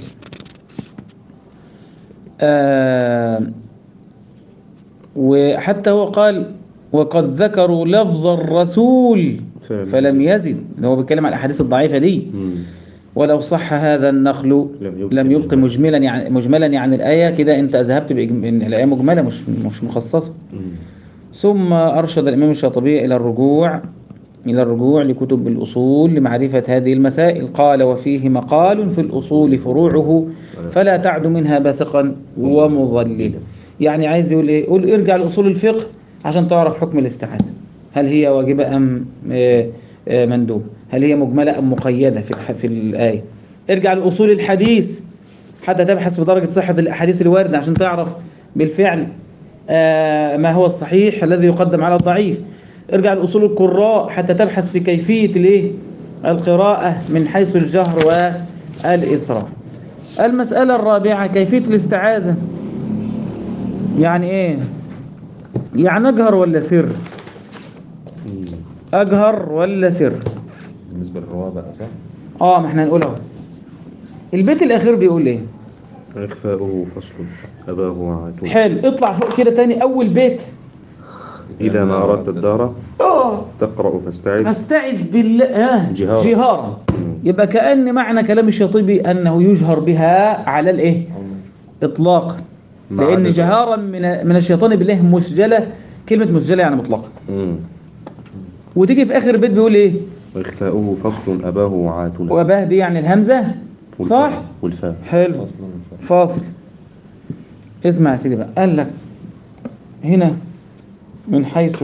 Speaker 1: آه وحتى هو قال وقد ذكروا لفظ الرسول
Speaker 2: فلم
Speaker 1: فلم يزد ده هو بيتكلم عن الأحاديث الضعيفة دي
Speaker 2: مم.
Speaker 1: ولو صح هذا النخل
Speaker 2: لم يبقى
Speaker 1: لم يبق
Speaker 2: مجملا.
Speaker 1: مجملا يعني مجملا يعني الآية كده أنت ذهبت بإجم... إن الآية مجملة مش مش مخصصة
Speaker 2: مم.
Speaker 1: ثم أرشد الإمام الشاطبي إلى الرجوع إلى الرجوع لكتب الأصول لمعرفة هذه المسائل قال وفيه مقال في الأصول فروعه فلا تعد منها باسقا ومضللا يعني عايز يقول إيه؟ يقول ارجع لأصول الفقه عشان تعرف حكم الاستعاذة هل هي واجبة أم آه، آه، مندوب هل هي مجملة أم مقيدة في الح- في الآية ارجع لأصول الحديث حتى تبحث في درجة صحة الأحاديث الواردة عشان تعرف بالفعل آه، ما هو الصحيح الذي يقدم على الضعيف ارجع لأصول القراء حتى تبحث في كيفية الايه القراءة من حيث الجهر والإسراء المسألة الرابعة كيفية الاستعاذة يعني ايه يعني اجهر ولا سر
Speaker 2: مم.
Speaker 1: اجهر ولا سر
Speaker 4: بالنسبة للرواة بقى صح؟
Speaker 1: اه ما احنا هنقول اهو البيت الاخير بيقول ايه
Speaker 2: إخفاؤه فصل أباه عاتون
Speaker 1: حلو اطلع فوق كده تاني اول بيت
Speaker 2: إذا ما أردت الدار
Speaker 1: اه
Speaker 2: تقرأ فاستعذ
Speaker 1: فاستعذ بالله ها
Speaker 2: جهارا.
Speaker 1: جهارا يبقى كأن معنى كلام الشاطبي انه يجهر بها على الايه اطلاقا
Speaker 2: مع
Speaker 1: لان
Speaker 2: عدد.
Speaker 1: جهارا من من الشيطان بالله مسجله كلمه مسجله يعني مطلقه
Speaker 2: مم.
Speaker 1: وتيجي في اخر بيت بيقول ايه
Speaker 2: وإخفاؤه فصل أباه عاتون
Speaker 1: وباه دي يعني الهمزه صح
Speaker 2: والفاء
Speaker 1: حلو
Speaker 4: أصلا من الفرق.
Speaker 1: فاصل اسمع يا سيدي بقى قال لك هنا من حيث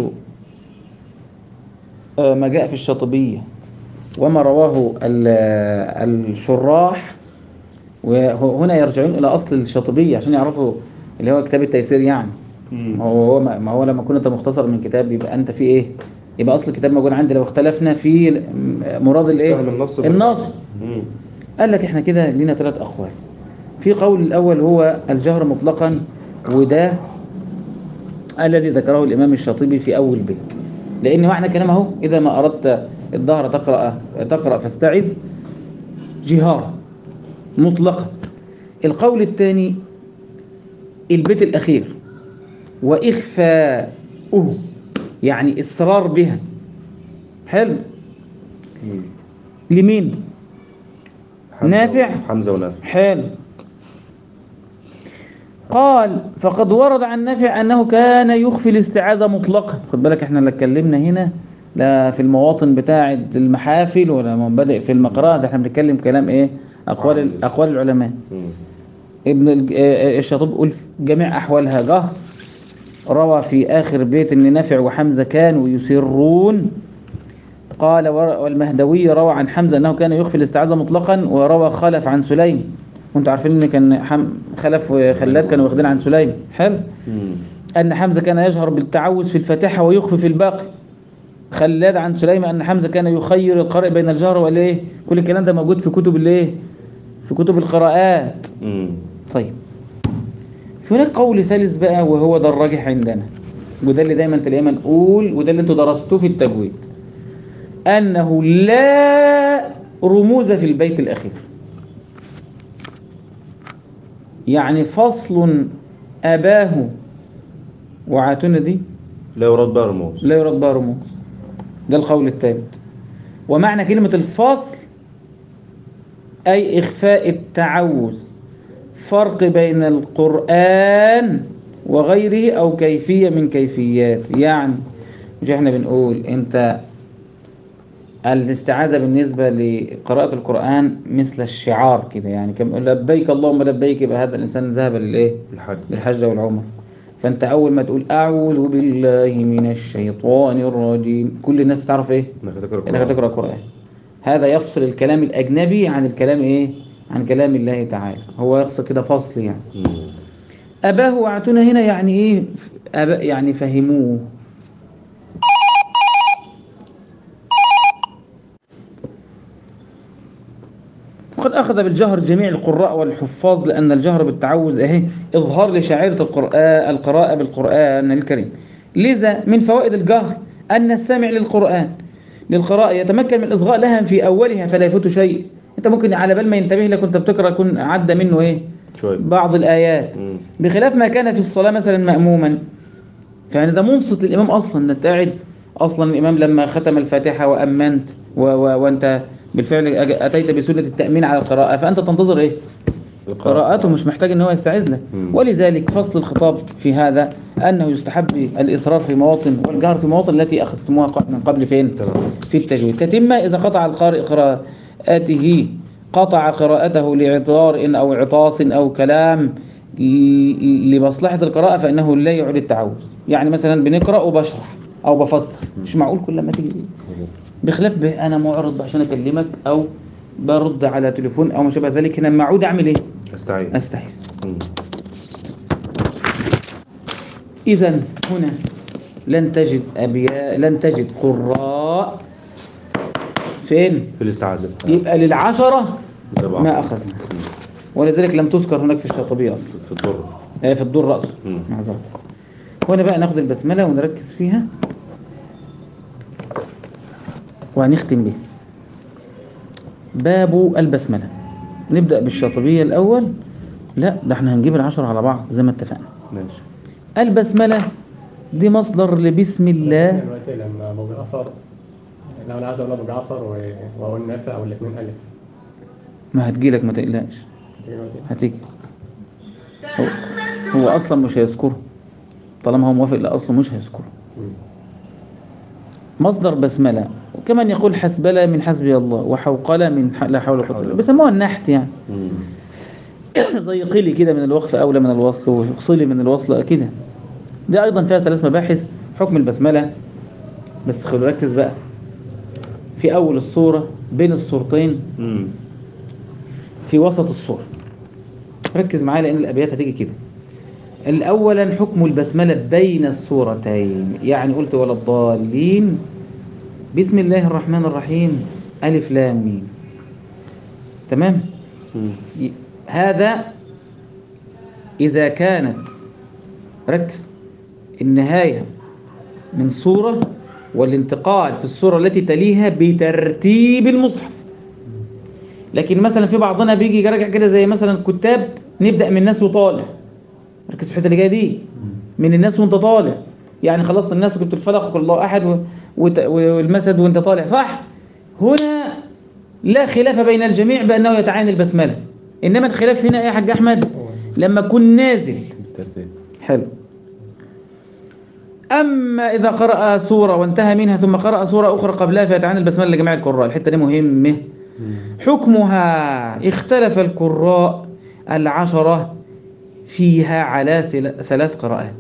Speaker 1: آه، ما جاء في الشاطبية وما رواه ال- الشراح وهنا يرجعون إلى أصل الشاطبية عشان يعرفوا اللي هو كتاب التيسير يعني ما هو هو ما هو لما كنت مختصر من كتاب يبقى أنت في إيه؟ يبقى أصل الكتاب موجود عندي لو اختلفنا في مراد الإيه؟
Speaker 2: فهم النص
Speaker 1: النص
Speaker 2: مم.
Speaker 1: قال لك احنا كده لينا ثلاث اقوال في قول الاول هو الجهر مطلقا وده الذي ذكره الامام الشاطبي في اول بيت لان معنى كلامه اهو اذا ما اردت الظهر تقرا تقرا فاستعذ جهارا مطلقا القول الثاني البيت الاخير واخفاؤه يعني اصرار بها حلو
Speaker 2: مم.
Speaker 1: لمين
Speaker 2: حمزة
Speaker 1: نافع.
Speaker 2: و- حمزة ونافع
Speaker 1: حلو قال فقد ورد عن نافع أنه كان يخفي الاستعاذة مطلقا خد بالك احنا اللي اتكلمنا هنا لا في المواطن بتاعة المحافل ولا مبادئ في المقرات ده احنا بنتكلم كلام ايه أقوال
Speaker 2: عام.
Speaker 1: أقوال العلماء
Speaker 2: مم.
Speaker 1: ابن الج- آه، آه، الشاطبي بيقول في جميع أحوالها جهر روى في آخر بيت أن نافع وحمزة كانوا يسرون قال ور- والمهدوي روى عن حمزة أنه كان يخفي الاستعاذة مطلقا وروى خلف عن سليم وانتوا عارفين ان كان حم خلف وخلاد كانوا واخدين عن سليم حلو
Speaker 2: مم.
Speaker 1: أن حمزة كان يجهر بالتعوذ في الفاتحة ويخفي في الباقي خلاد عن سليم أن حمزة كان يخير القارئ بين الجهر والإيه كل الكلام ده موجود في كتب الإيه في كتب القراءات
Speaker 2: مم.
Speaker 1: طيب في هناك قول ثالث بقى وهو ده الراجح عندنا وده اللي دايما تلاقيه منقول وده اللي انتوا درستوه في التجويد أنه لا رموز في البيت الأخير يعني فصل أباه وعاتنا دي
Speaker 2: لا يراد بها رموز
Speaker 1: لا يراد بها رموز ده القول الثالث ومعنى كلمة الفصل أي إخفاء التعوذ فرق بين القرآن وغيره أو كيفية من كيفيات يعني مش احنا بنقول انت الاستعاذة بالنسبة لقراءة القرآن مثل الشعار كده يعني كم يقول لبيك اللهم لبيك يبقى هذا الإنسان ذهب للإيه؟
Speaker 2: الحج
Speaker 1: للحج والعمر فأنت أول ما تقول أعوذ بالله من الشيطان الرجيم كل الناس تعرف إيه؟
Speaker 2: انك تقرا
Speaker 1: إنك تقرأ القرآن هذا يفصل الكلام الأجنبي عن الكلام إيه؟ عن كلام الله تعالى هو يقصد كده فصل يعني
Speaker 2: مم.
Speaker 1: أباه وعتنا هنا يعني إيه؟ أبا يعني فهموه وقد أخذ بالجهر جميع القراء والحفاظ لأن الجهر بالتعوذ أهي إظهار لشعيرة القرآن القراءة بالقرآن الكريم لذا من فوائد الجهر أن السامع للقرآن للقراءة يتمكن من الإصغاء لها في أولها فلا يفوت شيء أنت ممكن على بال ما ينتبه لك وأنت بتقرأ يكون عدى منه إيه
Speaker 2: شوية
Speaker 1: بعض الآيات
Speaker 2: مم.
Speaker 1: بخلاف ما كان في الصلاة مثلا مأموما فيعني ده منصت للإمام أصلا أنت قاعد أصلا الإمام لما ختم الفاتحة وأمنت و و وأنت بالفعل أج- أتيت بسنة التأمين على القراءة فأنت تنتظر إيه؟ قراءته مش محتاج ان هو يستعيذ له
Speaker 2: مم.
Speaker 1: ولذلك فصل الخطاب في هذا انه يستحب الاصرار في مواطن والجهر في مواطن التي اخذتموها ق- من قبل فين
Speaker 2: تمام.
Speaker 1: في التجويد تتم اذا قطع القارئ قراءته قطع قراءته لعطار او عطاس او كلام ل- لمصلحة القراءة فإنه لا يعيد التعوذ يعني مثلا بنقرأ وبشرح أو بفسر مش معقول كل ما تيجي بخلاف ب- أنا معرض عشان أكلمك أو برد على تليفون أو ما شابه ذلك هنا معود أعمل إيه؟
Speaker 2: استعين
Speaker 1: أستحيث
Speaker 2: مم.
Speaker 1: إذا هنا لن تجد أبياء لن تجد قراء فين؟
Speaker 2: في الاستعاذة
Speaker 1: يبقى للعشرة
Speaker 2: زي بعض.
Speaker 1: ما أخذنا ولذلك لم تذكر هناك في الشاطبية أصلا
Speaker 2: في الضر
Speaker 1: آه، في الدور رأسه
Speaker 2: مم.
Speaker 1: معذرة هنا بقى ناخد البسملة ونركز فيها وهنختم بيها باب البسملة نبدأ بالشاطبية الأول لا ده احنا هنجيب العشرة على بعض زي ما اتفقنا
Speaker 2: ماشي
Speaker 1: البسملة دي مصدر لبسم الله
Speaker 3: دلوقتي لما ابو جعفر لو انا عايز اقول ابو جعفر و- واقول نافع او الاثنين الف
Speaker 1: ما هتجيلك ما تقلقش
Speaker 3: دلوقتي
Speaker 1: هتيجي هو, هو أصلا مش هيذكره طالما هو موافق لأصله مش هيذكره
Speaker 3: مم.
Speaker 1: مصدر بسملة وكمان يقول حسبلة من حسبي الله وحوقلة من ح... لا حول ولا قوة إلا بالله بيسموها النحت يعني
Speaker 2: مم.
Speaker 1: زي قيلي كده من الوقف أولى من الوصل وصلي من الوصل كده دي أيضا فيها ثلاث مباحث حكم البسملة بس خلوا ركز بقى في أول الصورة بين الصورتين
Speaker 2: مم.
Speaker 1: في وسط الصورة ركز معايا لأن الأبيات هتيجي كده الأولا حكم البسملة بين السورتين يعني قلت ولا الضالين بسم الله الرحمن الرحيم ألف لام ميم تمام
Speaker 2: مم.
Speaker 1: ي- هذا إذا كانت ركز النهاية من صورة والانتقال في الصورة التي تليها بترتيب المصحف لكن مثلا في بعضنا بيجي يراجع كده زي مثلا كتاب نبدأ من الناس وطالع ركز في الحته اللي جايه دي من الناس وانت طالع يعني خلصت الناس كنت الفلق وكل الله احد و- وت- والمسد وانت طالع صح هنا لا خلاف بين الجميع بانه يتعين البسمله انما الخلاف هنا ايه يا حاج احمد لما تكون نازل
Speaker 2: بالترتيب
Speaker 1: حلو أما إذا قرأ سورة وانتهى منها ثم قرأ سورة أخرى قبلها فيتعين البسملة لجميع القراء الحتة دي مهمة حكمها اختلف القراء العشرة فيها على ثل- ثلاث قراءات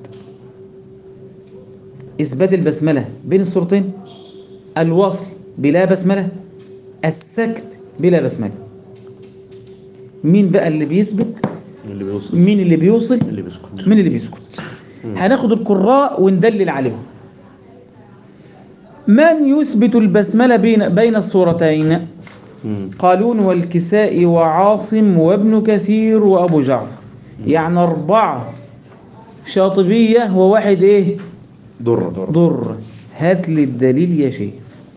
Speaker 1: إثبات البسملة بين السورتين الوصل بلا بسملة السكت بلا بسملة مين بقى اللي بيثبت
Speaker 2: اللي بيوصل
Speaker 1: مين اللي بيوصل
Speaker 2: اللي بيسكت
Speaker 1: مين اللي بيسكت هناخد القراء وندلل عليهم من يثبت البسملة بين بين الصورتين
Speaker 2: مم.
Speaker 1: قالون والكساء وعاصم وابن كثير وأبو جعفر يعني أربعة شاطبية وواحد إيه
Speaker 2: ضر ضر
Speaker 1: ضر هات لي الدليل يا شيخ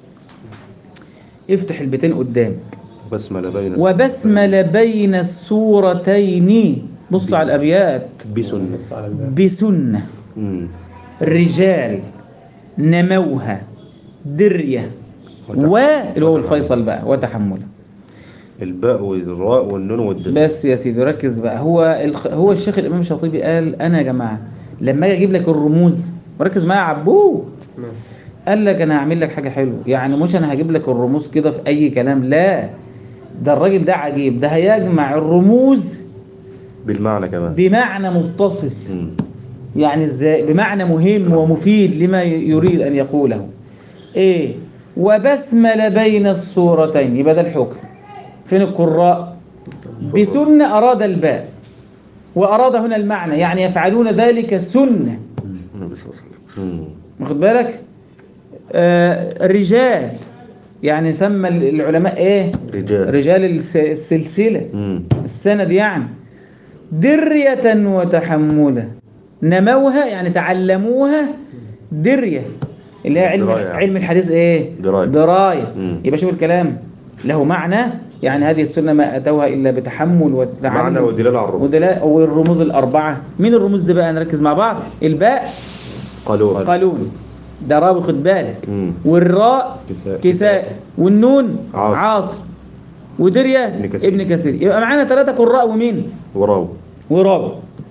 Speaker 1: افتح البيتين قدامك
Speaker 2: بسملة بين
Speaker 1: وبسمل بين السورتين بص على الأبيات
Speaker 2: بسنة
Speaker 3: بص على الباب
Speaker 1: بسنة
Speaker 2: مم.
Speaker 1: رجال نموها درية واللي هو الفيصل بقى وتحمله
Speaker 2: الباء والراء والنون والدال
Speaker 1: بس يا سيدي ركز بقى هو الخ... هو الشيخ الامام الشاطبي قال انا يا جماعه لما اجي اجيب لك الرموز وركز معايا يا عبود
Speaker 3: مم.
Speaker 1: قال لك انا هعمل لك حاجه حلوه يعني مش انا هجيب لك الرموز كده في اي كلام لا ده الراجل ده عجيب ده هيجمع الرموز
Speaker 2: بالمعنى كمان
Speaker 1: بمعنى متصل
Speaker 2: مم.
Speaker 1: يعني ازاي بمعنى مهم ومفيد لما ي- يريد ان يقوله ايه وبسمل بين السورتين يبقى ده الحكم فين القراء بسنة أراد الباء وأراد هنا المعنى يعني يفعلون ذلك سنة
Speaker 2: النبي صلى الله عليه وسلم مم.
Speaker 1: واخد بالك آه الرجال يعني سمى العلماء ايه
Speaker 2: رجال
Speaker 1: رجال الس- السلسلة
Speaker 2: مم.
Speaker 1: السند يعني درية وتحملا نموها يعني تعلموها درية اللي هي علم
Speaker 2: دراية.
Speaker 1: علم الحديث ايه
Speaker 2: دراية.
Speaker 1: دراية
Speaker 2: مم.
Speaker 1: يبقى شوف الكلام له معنى يعني هذه السنة ما أتوها إلا بتحمل وتعلم
Speaker 2: معنى ودلالة على الرموز
Speaker 1: ودلاء والرموز الأربعة مين الرموز دي بقى نركز مع بعض الباء
Speaker 2: قالوا
Speaker 1: قالون ده رابط خد بالك
Speaker 2: مم.
Speaker 1: والراء
Speaker 2: كساء.
Speaker 1: كساء والنون
Speaker 2: عاص.
Speaker 1: عاص ودرية
Speaker 2: ابن كثير.
Speaker 1: ابن كثير يبقى معانا ثلاثة قراء ومين
Speaker 2: وراو
Speaker 1: وراوي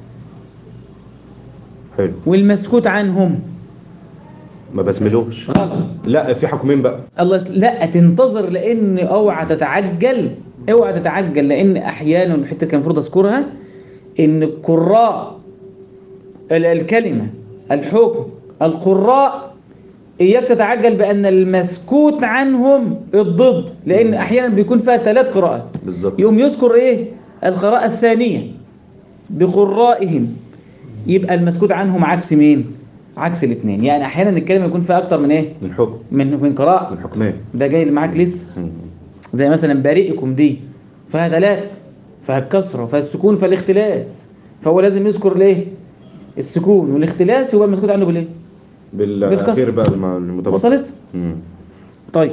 Speaker 2: حلو
Speaker 1: والمسكوت عنهم
Speaker 2: ما بسملوش
Speaker 1: غلط
Speaker 2: لا في حكمين بقى
Speaker 1: الله يس... لا تنتظر لان اوعى تتعجل اوعى تتعجل لان احيانا الحته كان المفروض اذكرها ان القراء ال- الكلمه الحكم القراء اياك تتعجل بان المسكوت عنهم الضد لان احيانا بيكون فيها ثلاث قراءات
Speaker 2: بالظبط
Speaker 1: يوم يذكر ايه القراءه الثانيه بقرائهم يبقى المسكوت عنهم عكس مين عكس الاثنين يعني احيانا الكلمه يكون فيها اكتر من ايه
Speaker 2: من حكم
Speaker 1: من من قراءه
Speaker 2: من حكمين
Speaker 1: ده جاي اللي معاك لسه
Speaker 2: مم.
Speaker 1: زي مثلا بارئكم دي فيها ثلاثة فيها الكسرة وفيها السكون فيها الاختلاس فهو لازم يذكر الايه السكون والاختلاس يبقى المسكوت عنه بالايه
Speaker 2: بالاخير بقى مع المتبقي
Speaker 1: وصلت
Speaker 2: مم.
Speaker 1: طيب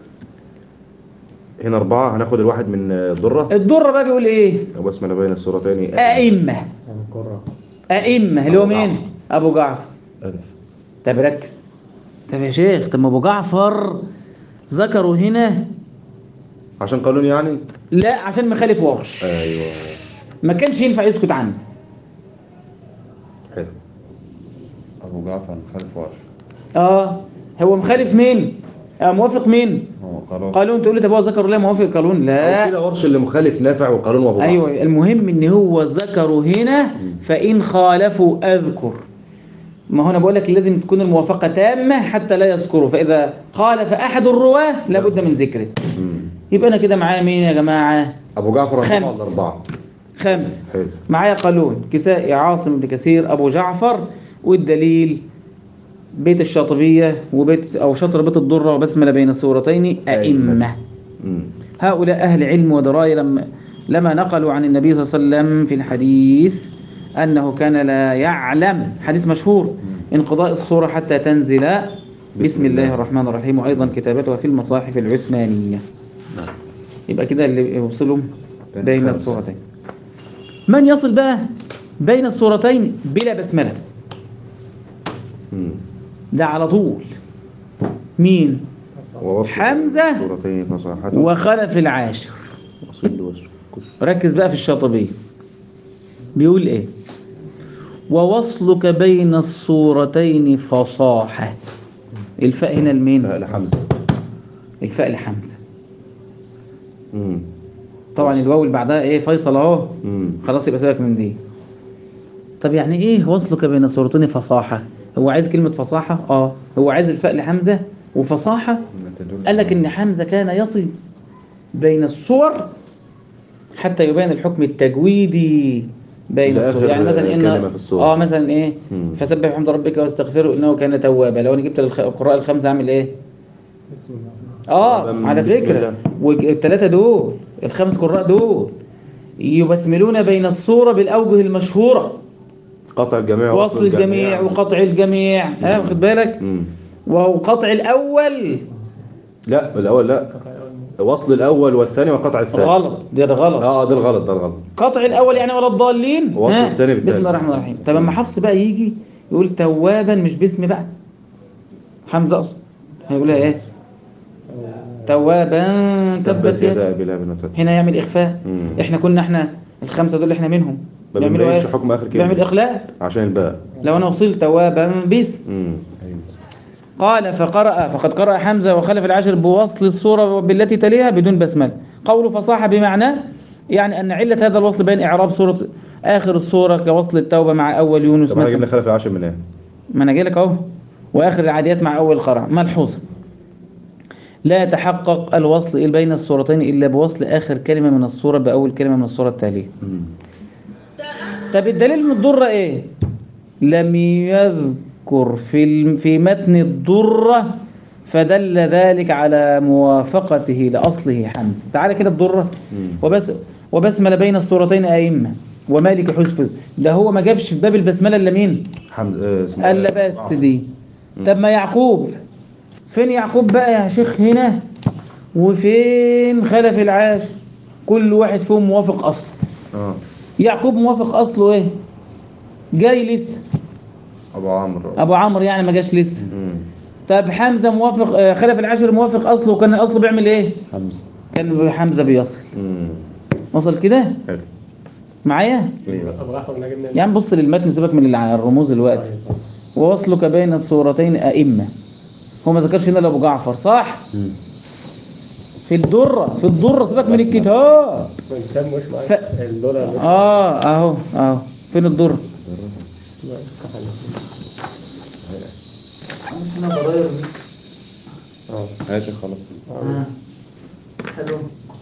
Speaker 2: هنا أربعة هناخد الواحد من الضرة
Speaker 1: الدرة بقى بيقول ايه
Speaker 2: وبسملة بين السورتين
Speaker 1: أئمة
Speaker 3: يعني القراء
Speaker 1: أئمة اللي هو
Speaker 2: أبو
Speaker 1: مين
Speaker 2: جعفر.
Speaker 1: أبو جعفر
Speaker 2: ألف
Speaker 1: طب ركز طب يا شيخ طب ما أبو جعفر ذكروا هنا
Speaker 2: عشان قانون يعني
Speaker 1: لا عشان مخالف ورش
Speaker 2: أيوه
Speaker 1: ما كانش ينفع يسكت عنه
Speaker 2: حلو
Speaker 4: أبو جعفر خلف ورش
Speaker 1: اه هو مخالف مين آه موافق مين
Speaker 4: هو قالوا
Speaker 1: قالون تقول لي طب هو ذكر الله موافق قالون
Speaker 2: أو
Speaker 1: لا
Speaker 2: كده ورش اللي مخالف نافع وقانون وأبو جعفر
Speaker 1: ايوه المهم ان هو ذكروا هنا فان خالفوا اذكر ما هو انا بقول لك لازم تكون الموافقه تامه حتى لا يذكروا فاذا خالف احد الرواه لابد من ذكره
Speaker 2: مم.
Speaker 1: يبقى انا كده معايا مين يا جماعه
Speaker 2: أبو جعفر أربعة
Speaker 1: خمس.
Speaker 2: ولا أربعة
Speaker 1: خمس
Speaker 2: حلو
Speaker 1: معايا قالون كسائي عاصم بن كثير ابو جعفر والدليل بيت الشاطبيه وبيت او شطر بيت الضره وبسمله بين السورتين ائمه
Speaker 2: مم.
Speaker 1: هؤلاء أهل علم ودراية لما لما نقلوا عن النبي صلى الله عليه وسلم في الحديث أنه كان لا يعلم حديث مشهور انقضاء الصورة حتى تنزل بسم الله الرحمن الرحيم وأيضا كتابتها في المصاحف العثمانية
Speaker 2: نعم.
Speaker 1: يبقى كده اللي يوصلهم بين
Speaker 2: خمسة.
Speaker 1: الصورتين من يصل بقى بين الصورتين بلا بسملة
Speaker 2: مم.
Speaker 1: ده على طول مين
Speaker 2: ووصل
Speaker 1: حمزة
Speaker 2: سورتين فصاحة
Speaker 1: وخلف العاشر
Speaker 2: وصل وسكت
Speaker 1: ركز بقى في الشاطبية بيقول ايه ووصلك بين الصورتين فصاحة الفاء هنا لمين
Speaker 2: لا لحمزة
Speaker 1: الفاء لحمزة
Speaker 2: مم.
Speaker 1: طبعا الواو اللي بعدها ايه فيصل اهو
Speaker 2: مم.
Speaker 1: خلاص يبقى سيبك من دي طب يعني ايه وصلك بين الصورتين فصاحة هو عايز كلمة فصاحة اه هو عايز الفاء لحمزة وفصاحة
Speaker 4: ما تدل
Speaker 1: قال لك ان حمزة كان يصل بين الصور حتى يبين الحكم التجويدي بين
Speaker 2: لآخر
Speaker 1: الصور يعني مثلا ان
Speaker 2: كلمة في السورة.
Speaker 1: اه مثلا ايه
Speaker 2: مم.
Speaker 1: فسبح بحمد ربك واستغفره انه كان توابا لو انا جبت الخ- القراء الخمسه اعمل ايه
Speaker 3: بسم الله
Speaker 1: اه
Speaker 2: طبعاً
Speaker 1: على
Speaker 2: بسم
Speaker 1: فكره
Speaker 2: الله.
Speaker 1: والثلاثه دول الخمس قراء دول يبسملون بين الصوره بالاوجه المشهوره
Speaker 2: قطع الجميع
Speaker 1: وصل الجميع وقطع الجميع ها واخد بالك
Speaker 2: مم.
Speaker 1: وقطع الاول
Speaker 2: لا الأول لا
Speaker 3: قطع أول
Speaker 2: وصل الأول والثاني وقطع الثاني
Speaker 1: غلط ده غلط
Speaker 2: اه ده الغلط ده الغلط
Speaker 1: قطع الاول يعني ولا الضالين
Speaker 2: وصل
Speaker 1: ها،
Speaker 2: التاني بالتالت.
Speaker 1: بسم الله الرحمن الرحيم طب اما حفص بقى يجي يقول توابا مش باسم بقى حمزه اصلا هيقولها ايه توابا
Speaker 2: تبت
Speaker 1: تبت يد
Speaker 2: يدا أبي لهب وتب
Speaker 1: هنا يعمل اخفاء
Speaker 2: مم.
Speaker 1: احنا كنا احنا الخمسه دول احنا منهم
Speaker 2: ما
Speaker 1: بيعملوا
Speaker 2: بنبينش
Speaker 1: ايه
Speaker 2: حكم آخر كلمة
Speaker 1: بيعمل اخلاء
Speaker 2: عشان الباء
Speaker 1: لو انا وصلت توابا باسم
Speaker 2: مم.
Speaker 4: أيوة.
Speaker 1: قال فقرأ فقد قرأ حمزة وخلف العشر بوصل الصورة بالتي تليها بدون بسملة قول فصاحة بمعنى يعني أن علة هذا الوصل بين إعراب سورة آخر الصورة كوصل التوبة مع أول يونس
Speaker 2: طب احنا جبنا
Speaker 1: مثلا
Speaker 2: خلف العشر من ايه؟
Speaker 1: ما أنا جاي لك أهو وآخر العاديات مع أول قرع ملحوظة لا يتحقق الوصل بين الصورتين إلا بوصل آخر كلمة من الصورة بأول كلمة من الصورة التالية
Speaker 2: مم.
Speaker 1: طب الدليل من الضرة ايه لم يذكر في الم- في متن الضرة فدل ذلك على موافقته لأصله حمزة تعالى كده الضرة
Speaker 2: مم.
Speaker 1: وبس وبسمل بين الصورتين أئمة ومالك حسب ده هو ما جابش في باب البسملة إلا مين
Speaker 2: حمد آه اسمه
Speaker 1: قال لا بس دي طب ما يعقوب فين يعقوب بقى يا شيخ هنا وفين خلف العاش كل واحد فيهم موافق أصله
Speaker 2: اه
Speaker 1: يعقوب موافق اصله ايه جاي لسه
Speaker 2: ابو عمرو
Speaker 1: ابو عمرو يعني ما جاش لسه
Speaker 2: مم.
Speaker 1: طب حمزه موافق آه، خلف العاشر موافق اصله وكان اصله بيعمل ايه
Speaker 2: حمزه
Speaker 1: كان حمزة بيصل
Speaker 2: مم.
Speaker 1: وصل كده
Speaker 2: حلو
Speaker 1: معايا
Speaker 2: ايوه
Speaker 3: ابو جعفر نجم من
Speaker 1: يعني بص للمتن سيبك من الع- الرموز الوقت
Speaker 3: طيب.
Speaker 1: ووصلك بين الصورتين أئمة هو ما ذكرش هنا لأبو جعفر صح
Speaker 2: مم.
Speaker 1: في الدرة في الدرة سيبك من الكتاب
Speaker 3: الكتاب مش معايا
Speaker 1: ف-
Speaker 3: الدولار مش
Speaker 1: اه اهو اهو فين الدرة
Speaker 3: اه
Speaker 4: ماشي خلاص
Speaker 1: حلو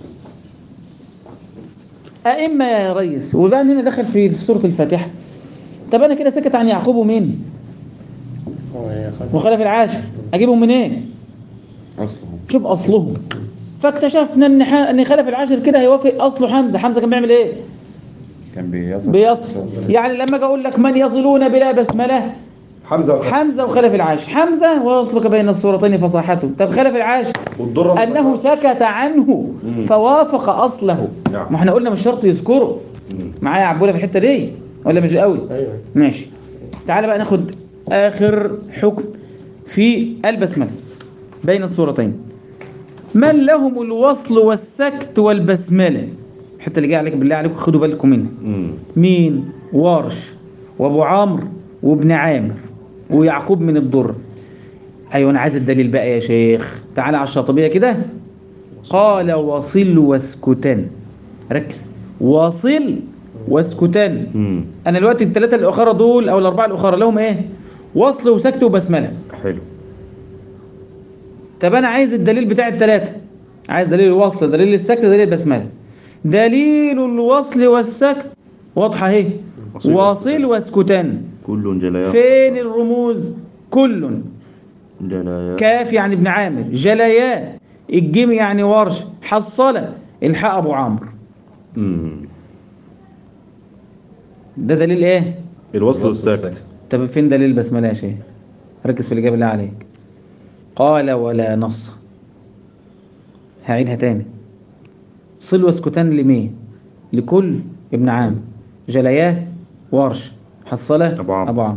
Speaker 1: أئمة يا ريس وبعدين هنا دخل في في سورة الفاتحة طب أنا كده سكت عن يعقوب ومين؟
Speaker 3: وخلف
Speaker 1: وخلف العاشر أجيبهم منين؟
Speaker 4: اصلا
Speaker 1: شوف أصلهم فاكتشفنا إن ح... إن خلف العاشر كده هيوافق أصله حمزة حمزة كان بيعمل إيه؟
Speaker 4: كان بيصل
Speaker 1: بيصل يعني لما أجي أقول لك من يصلون بلا بسملة
Speaker 2: حمزه وخ-
Speaker 1: حمزة وخلف العاشر حمزة ويصلك بين الصورتين فصاحته طب خلف العاشر
Speaker 2: والدره
Speaker 1: أنه سكت عنه
Speaker 2: مم.
Speaker 1: فوافق أصله
Speaker 2: نعم.
Speaker 1: ما احنا قلنا مش شرط يذكره
Speaker 2: مم.
Speaker 1: معايا عبولة في الحتة دي ولا مش قوي
Speaker 3: ايوه
Speaker 1: ماشي تعال بقى ناخد آخر حكم في البسملة بين الصورتين من لهم الوصل والسكت والبسملة الحتة اللي جايه عليك بالله عليكم خدوا بالكم منها
Speaker 2: مم.
Speaker 1: مين ورش وابو عمرو وابن عامر ويعقوب من الضر ايوه انا عايز الدليل بقى يا شيخ تعالى على الشاطبيه كده قال وصل واسكتن ركز وصل واسكتن
Speaker 2: مم.
Speaker 1: انا دلوقتي الثلاثه الاخرى دول او الاربعه الاخرى لهم ايه وصل وسكت وبسمله
Speaker 2: حلو
Speaker 1: طب انا عايز الدليل بتاع الثلاثه عايز دليل الوصل دليل السكت دليل البسمله دليل الوصل والسكت واضحه اهي
Speaker 2: وصل
Speaker 1: واصل واسكتان
Speaker 2: كل جلايا
Speaker 1: فين الرموز كل
Speaker 2: جلايا
Speaker 1: كاف يعني ابن عامر جليا الجيم يعني ورش حصلة الحق ابو عمرو
Speaker 2: مم.
Speaker 1: ده دليل ايه
Speaker 2: الوصل والسكت
Speaker 1: طب فين دليل البسمله يا شيخ ركز في الاجابه اللي عليك قال ولا نص هعيدها تاني صل واسكتان لمين لكل ابن عامر جلياه ورش حصلة
Speaker 2: أبو عمرو.
Speaker 1: أبو عمرو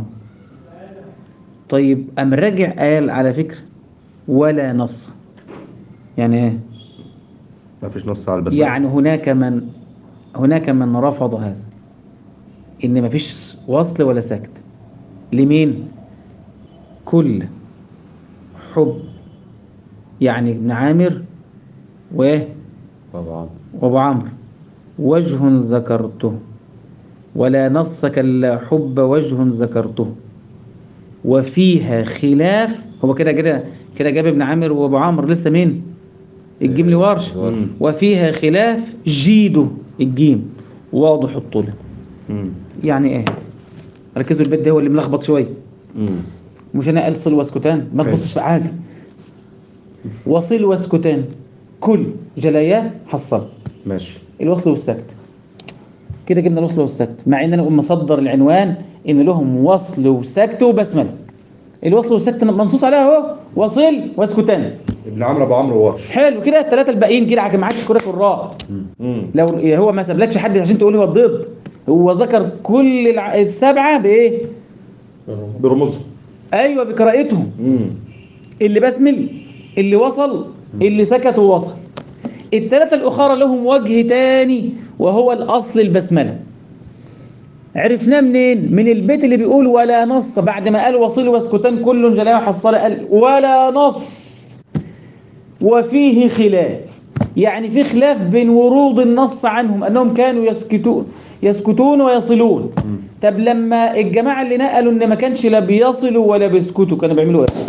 Speaker 1: طيب أم راجع قال على فكرة ولا نص يعني ايه
Speaker 2: ما فيش نص على البسمله
Speaker 1: يعني هناك من هناك من رفض هذا ان مفيش وصل ولا سكت لمين كل حب يعني ابن عامر و
Speaker 4: طبعا
Speaker 1: وابو عمرو وجه ذكرته ولا نص كلا حب وجه ذكرته وفيها خلاف هو كده كده كده جاب ابن عامر وابو عمرو لسه مين الجيم لورش
Speaker 2: مم.
Speaker 1: وفيها خلاف جيده الجيم واضح الطول
Speaker 2: مم.
Speaker 1: يعني ايه ركزوا البيت ده هو اللي ملخبط شويه
Speaker 2: مم.
Speaker 1: مش انا الصل واسكتان ما
Speaker 2: حلو.
Speaker 1: تبصش في حاجه وصل واسكتان كل جلاياه حصل
Speaker 2: ماشي
Speaker 1: الوصل والسكت كده جبنا الوصل والسكت مع ان انا اقوم مصدر العنوان ان لهم وصل وسكت وبسمله الوصل والسكت منصوص عليها اهو وصل واسكتان
Speaker 2: ابن عمرو ابو عمرو ورش
Speaker 1: حلو كده الثلاثه الباقيين كده ما عادش كراك الراء
Speaker 2: مم.
Speaker 1: لو هو ما سابلكش حد عشان تقول هو الضد هو ذكر كل الع- السبعه بايه
Speaker 2: برموزهم
Speaker 1: ايوه بقراءتهم
Speaker 2: مم.
Speaker 1: اللي بسمل اللي وصل اللي سكت ووصل الثلاثة الأخرى لهم وجه تاني وهو الأصل البسملة عرفناه منين؟ من البيت اللي بيقول ولا نص بعد ما قال وصل واسكتان كل جلاء حصل قال ولا نص وفيه خلاف يعني في خلاف بين ورود النص عنهم أنهم كانوا يسكتون يسكتون ويصلون طب لما الجماعة اللي نقلوا إن ما كانش لا بيصلوا ولا بيسكتوا كانوا بيعملوا إيه؟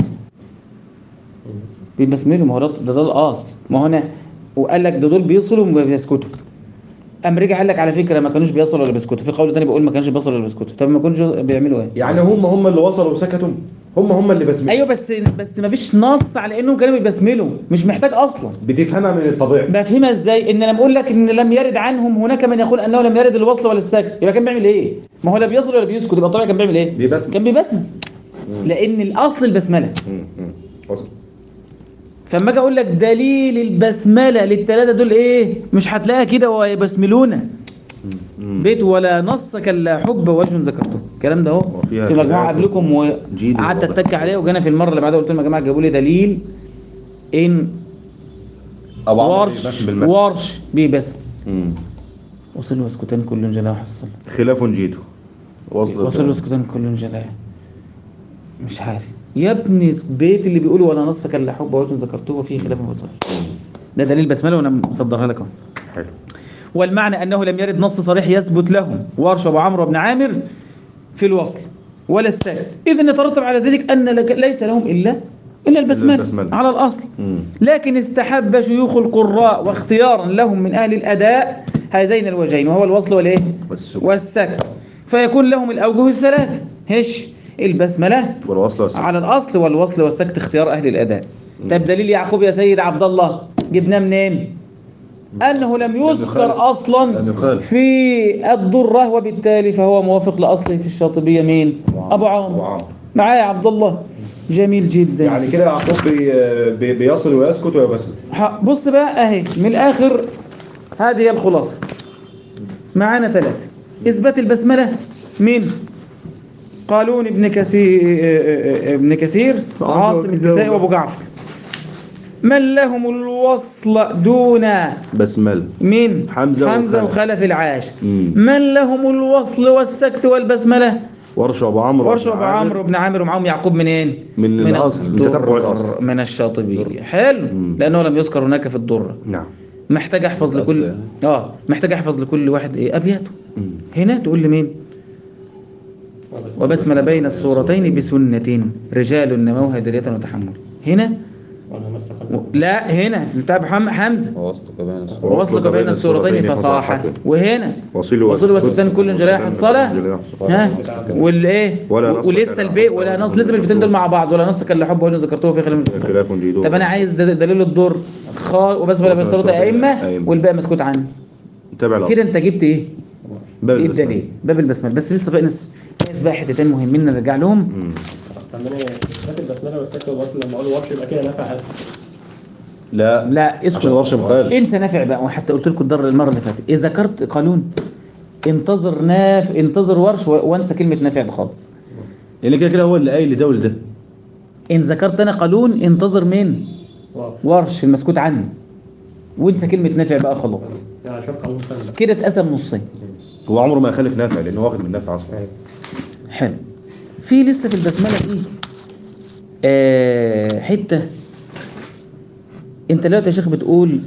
Speaker 1: بيبسملوا ما هو ده ده, ده الاصل ما هو انا وقال لك ده دول بيصلوا وما بيسكتوا قام رجع قال لك على فكره ما كانوش بيصلوا ولا بيسكتوا في قول تاني بيقول ما كانش بيصلوا ولا بيسكتوا طب ما كانوش بيعملوا ايه
Speaker 2: يعني هم هم اللي وصلوا وسكتوا هم هم اللي بسملوا
Speaker 1: ايوه بس بس ما فيش نص على انهم كانوا بيبسملوا مش محتاج اصلا
Speaker 2: بتفهمها من الطبيعي
Speaker 1: بفهمها ازاي ان لما اقول لك ان لم يرد عنهم هناك من يقول انه لم يرد الوصل ولا السكت يبقى كان بيعمل ايه ما هو لا بيصل ولا بيسكت يبقى طبيعي كان بيعمل ايه
Speaker 2: بيبسمل.
Speaker 1: كان بيبسمل لان الاصل البسمله
Speaker 2: مم. مم. وصل
Speaker 1: فاما اجي اقول لك دليل البسمله للثلاثه دول ايه مش هتلاقيها كده ويبسملونا
Speaker 2: مم.
Speaker 1: بيت ولا نص كلا حب وجه ذكرته الكلام ده اهو
Speaker 2: وفيها
Speaker 1: في مجموعه
Speaker 2: خلاف
Speaker 1: قبلكم
Speaker 2: جيد
Speaker 1: وقعدت
Speaker 2: وواضح.
Speaker 1: اتك عليه وجانا في المره اللي بعدها قلت لهم يا جماعه جابوا لي دليل ان
Speaker 2: أبو عمرو
Speaker 1: ورش
Speaker 2: بيبسم بالمسح.
Speaker 1: ورش بيبسم
Speaker 2: مم.
Speaker 1: وصل واسكتان كل جلاء وحصل
Speaker 2: خلاف جيته وصل
Speaker 1: وصل واسكتان كل جلاء مش عارف يا ابني البيت اللي بيقولوا ولا نص كان لا حب وجه ذكرته فيه خلاف مبطل ده دليل بسمله وانا مصدرها لكم
Speaker 2: حلو
Speaker 1: والمعنى انه لم يرد نص صريح يثبت لهم ورش ابو عمرو بن عامر في الوصل ولا السكت اذا يترتب على ذلك ان لك- ليس لهم الا الا البسمله,
Speaker 2: البسملة.
Speaker 1: على الاصل
Speaker 2: مم.
Speaker 1: لكن استحب شيوخ القراء واختيارا لهم من اهل الاداء هذين الوجهين وهو الوصل والايه
Speaker 2: والسكت.
Speaker 1: والسكت فيكون لهم الاوجه الثلاثه هش البسمله
Speaker 2: والوصل والسكت
Speaker 1: على الاصل والوصل والسكت اختيار اهل الاداء طب دليل يعقوب يا سيد عبد الله جبناه منين انه لم يذكر
Speaker 2: يخالف.
Speaker 1: اصلا
Speaker 2: لم يخالف.
Speaker 1: في الضره وبالتالي فهو موافق لاصله في الشاطبيه مين ابو
Speaker 2: أبو
Speaker 1: عمرو
Speaker 2: عمرو.
Speaker 1: معايا يا عبد الله جميل جدا
Speaker 5: يعني كده يعقوب بي بي بيصل ويسكت ويبسم
Speaker 1: ح- بص بقى اهي من الاخر هذه هي الخلاصه معانا ثلاثه اثبات البسمله من قالون ابن كثير ابن كثير عاصم الكسائي وابو جعفر من لهم الوصل دون
Speaker 2: بسملة
Speaker 1: من
Speaker 2: حمزة
Speaker 1: حمزة
Speaker 2: وخلف.
Speaker 1: وخلف العاشر
Speaker 2: مم.
Speaker 1: من لهم الوصل والسكت والبسمله
Speaker 2: ورش أبو عمرو
Speaker 1: ورش ابو عمرو بن عامر ومعاهم يعقوب منين
Speaker 2: من الأصل، من تتبع
Speaker 1: الضر-
Speaker 2: الأصل.
Speaker 1: من الشاطبية حلو
Speaker 2: مم.
Speaker 1: لانه لم يذكر هناك في الضره
Speaker 2: نعم
Speaker 1: محتاج احفظ
Speaker 4: الأصل
Speaker 1: لكل
Speaker 4: يعني.
Speaker 1: اه محتاج احفظ لكل واحد ايه ابياته
Speaker 2: مم.
Speaker 1: هنا تقول لي مين وبسمل بين السورتين بسنة رجال نموها درية وتحمل هنا
Speaker 3: ولا نص
Speaker 1: و...
Speaker 3: خلف
Speaker 1: لا هنا بتاع حم- حمزة
Speaker 4: ووصلك بين الصورة
Speaker 1: ووصلك بين السورتين فصاحة وهنا
Speaker 2: وصل
Speaker 1: وصل وسكتان كل جلاح الصلاة ها والايه
Speaker 2: ولا نص
Speaker 1: ولسه
Speaker 2: كان
Speaker 1: البيت ولا نص لازم البيتين دول مع بعض ولا نص كان لحب وجه ذكرته في خلاف
Speaker 2: خلاف جيته
Speaker 1: طب انا عايز د- دليل الضر خال وبس ولا
Speaker 2: وصل
Speaker 1: بس
Speaker 2: وسكتان
Speaker 1: ائمه
Speaker 2: أئمة.
Speaker 1: والباقي مسكوت عنه
Speaker 2: تابع الأصل
Speaker 1: كده انت جبت ايه
Speaker 2: باب
Speaker 1: ايه
Speaker 2: البسملة.
Speaker 1: الدليل باب البسمله بس لسه بقى ناس ناس بقى حتتين مهمين نرجع لهم
Speaker 2: مم.
Speaker 3: عندنا اثبات البسمله والسكت والوصل لما اقول ورش يبقى كده نفع حد
Speaker 2: لا
Speaker 1: لا اسكت
Speaker 2: عشان ورش مخالف.
Speaker 1: انسى نافع بقى وحتى قلت لكم الضر المره اللي فاتت اذا ذكرت قانون انتظر ناف انتظر ورش و- وانسى كلمه نافع ده خالص
Speaker 2: لان كده كده هو اللي قايل لده ولده
Speaker 1: ان ذكرت انا قانون انتظر مين
Speaker 3: واو
Speaker 1: ورش المسكوت عنه وانسى كلمه نافع بقى خلاص
Speaker 3: يعني شوف قانون ثاني ده
Speaker 1: كده اتقسم نصين
Speaker 2: هو عمره ما يخالف نافع لانه واخد من نافع اصلا
Speaker 1: حلو في لسه في البسمله ايه آه حته انت دلوقتي يا شيخ بتقول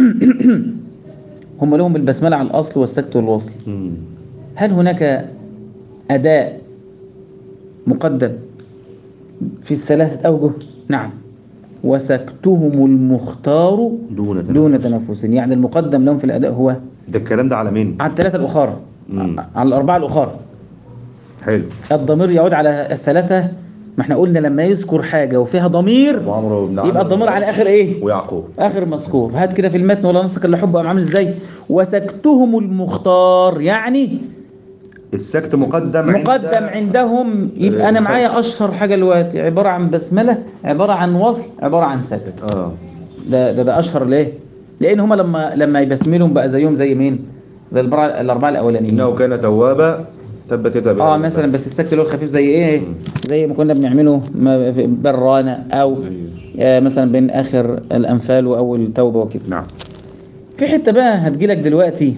Speaker 1: هم لهم البسمله على الاصل والسكت والوصل
Speaker 2: مم.
Speaker 1: هل هناك اداء مقدم في الثلاثه اوجه نعم وسكتهم المختار
Speaker 2: دون تنفس.
Speaker 1: دون تنفس يعني المقدم لهم في الاداء هو
Speaker 2: ده الكلام ده على مين
Speaker 1: على الثلاثه الاخرى
Speaker 2: مم.
Speaker 1: على الاربعه الاخرى
Speaker 2: حلو
Speaker 1: الضمير يعود على الثلاثة ما احنا قلنا لما يذكر حاجة وفيها ضمير
Speaker 2: ابو عمرو بن عمرو
Speaker 1: يبقى الضمير على آخر إيه؟
Speaker 2: ويعقوب
Speaker 1: آخر مذكور هات كده في المتن ولا نصك اللي حبه قام عامل إزاي؟ وسكتهم المختار يعني
Speaker 2: السكت مقدم
Speaker 1: مقدم
Speaker 2: عند-
Speaker 1: عندهم يبقى أنا
Speaker 2: آه،
Speaker 1: معايا أشهر حاجة دلوقتي عبارة عن بسملة عبارة عن وصل عبارة عن سكت
Speaker 2: اه
Speaker 1: ده ده, ده أشهر ليه؟ لأن هما لما لما يبسملهم بقى زيهم زي مين؟ زي الأربعة الأربعة الأولانيين
Speaker 2: انه كان توابا تبت يدا
Speaker 1: اه مثلا بس السكت اللي هو الخفيف زي ايه
Speaker 2: مم.
Speaker 1: زي ما كنا بنعمله ما في برانا او آه مثلا بين اخر الانفال واول توبه وكده
Speaker 2: نعم
Speaker 1: في حته بقى هتجيلك دلوقتي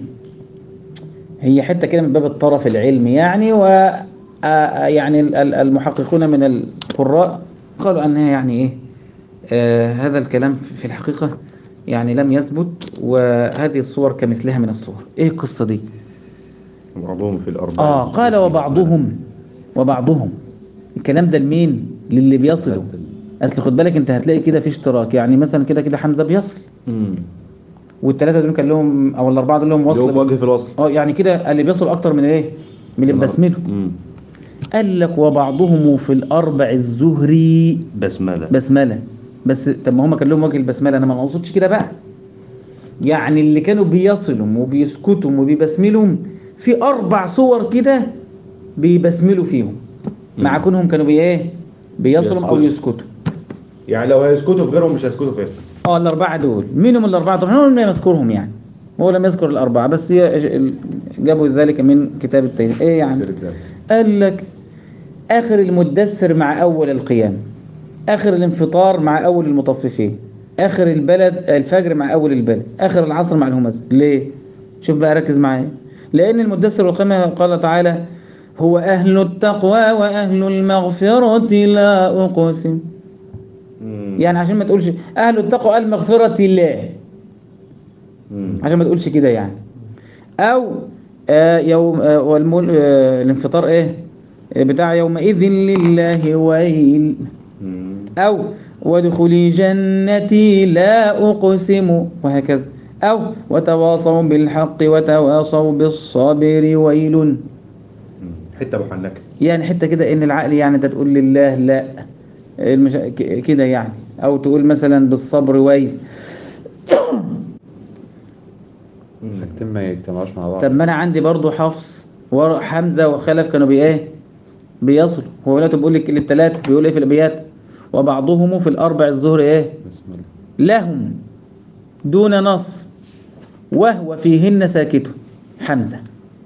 Speaker 1: هي حته كده من باب الطرف العلمي يعني و آه، آه، يعني ال- ال- المحققون من القراء قالوا انها يعني ايه آه هذا الكلام في الحقيقه يعني لم يثبت وهذه الصور كمثلها من الصور ايه القصه دي
Speaker 2: بعضهم في الأربعة
Speaker 1: اه قال وبعضهم وبعضهم الكلام ده لمين للي بيصلوا اصل خد بالك انت هتلاقي كده في اشتراك يعني مثلا كده كده حمزه بيصل
Speaker 2: امم
Speaker 1: والثلاثه دول كان لهم او الاربعه دول لهم
Speaker 2: لهم
Speaker 1: وصل
Speaker 2: وجه في الوصل
Speaker 1: اه يعني كده اللي بيصل اكتر من ايه من اللي بسمله
Speaker 2: امم
Speaker 1: قال لك وبعضهم في الاربع الزهري
Speaker 2: بسملة
Speaker 1: بسمله بس طب ما هم كان لهم وجه البسمله انا ما اقصدش كده بقى يعني اللي كانوا بيصلوا وبيسكتوا وبيبسملوا في اربع صور كده بيبسملوا فيهم مع
Speaker 2: مم.
Speaker 1: كونهم كانوا بي ايه بيصلوا او
Speaker 2: بيسكتوا.
Speaker 1: يسكتوا
Speaker 5: يعني لو هيسكتوا في غيرهم مش هيسكتوا فين
Speaker 1: اه الاربعه دول منهم الاربعه طبعا هو لم يذكرهم يعني هو لم يذكر الاربعه بس هي جابوا ذلك من كتاب التيسير ايه يعني
Speaker 5: سير الدم.
Speaker 1: قال لك آخر المدثر مع أول القيام آخر الانفطار مع أول المطففين اخر البلد الفجر مع اول البلد اخر العصر مع الهمز ليه شوف بقى ركز معايا لان المدثر والقيمه قال تعالى هو اهل التقوى واهل المغفره لا اقسم
Speaker 5: مم.
Speaker 1: يعني عشان ما تقولش اهل التقوى المغفره لا
Speaker 5: مم.
Speaker 1: عشان ما تقولش كده يعني او آه يوم آه والمول آه الانفطار ايه آه، بتاع يومئذ لله ويل
Speaker 5: مم.
Speaker 1: أو وادخلي جنتي لا أقسم وهكذا أو وتواصوا بالحق وتواصوا بالصبر ويل
Speaker 5: مم. حته محنكه
Speaker 1: يعني حتة كده إن العقل يعني أنت تقول لله لا المش... ك- كده يعني أو تقول مثلا بالصبر ويل
Speaker 5: مم.
Speaker 4: حاجتين ما يجتمعوش مع بعض
Speaker 1: طب ما أنا عندي برضو حفص وحمزة وخلف كانوا بإيه بيصلوا هو لا بيقول لك الثلاثة بيقول إيه في الأبيات وبعضهم في الأربع الظهر إيه
Speaker 4: بسم الله
Speaker 1: لهم دون نص وهو فيهن ساكت حمزة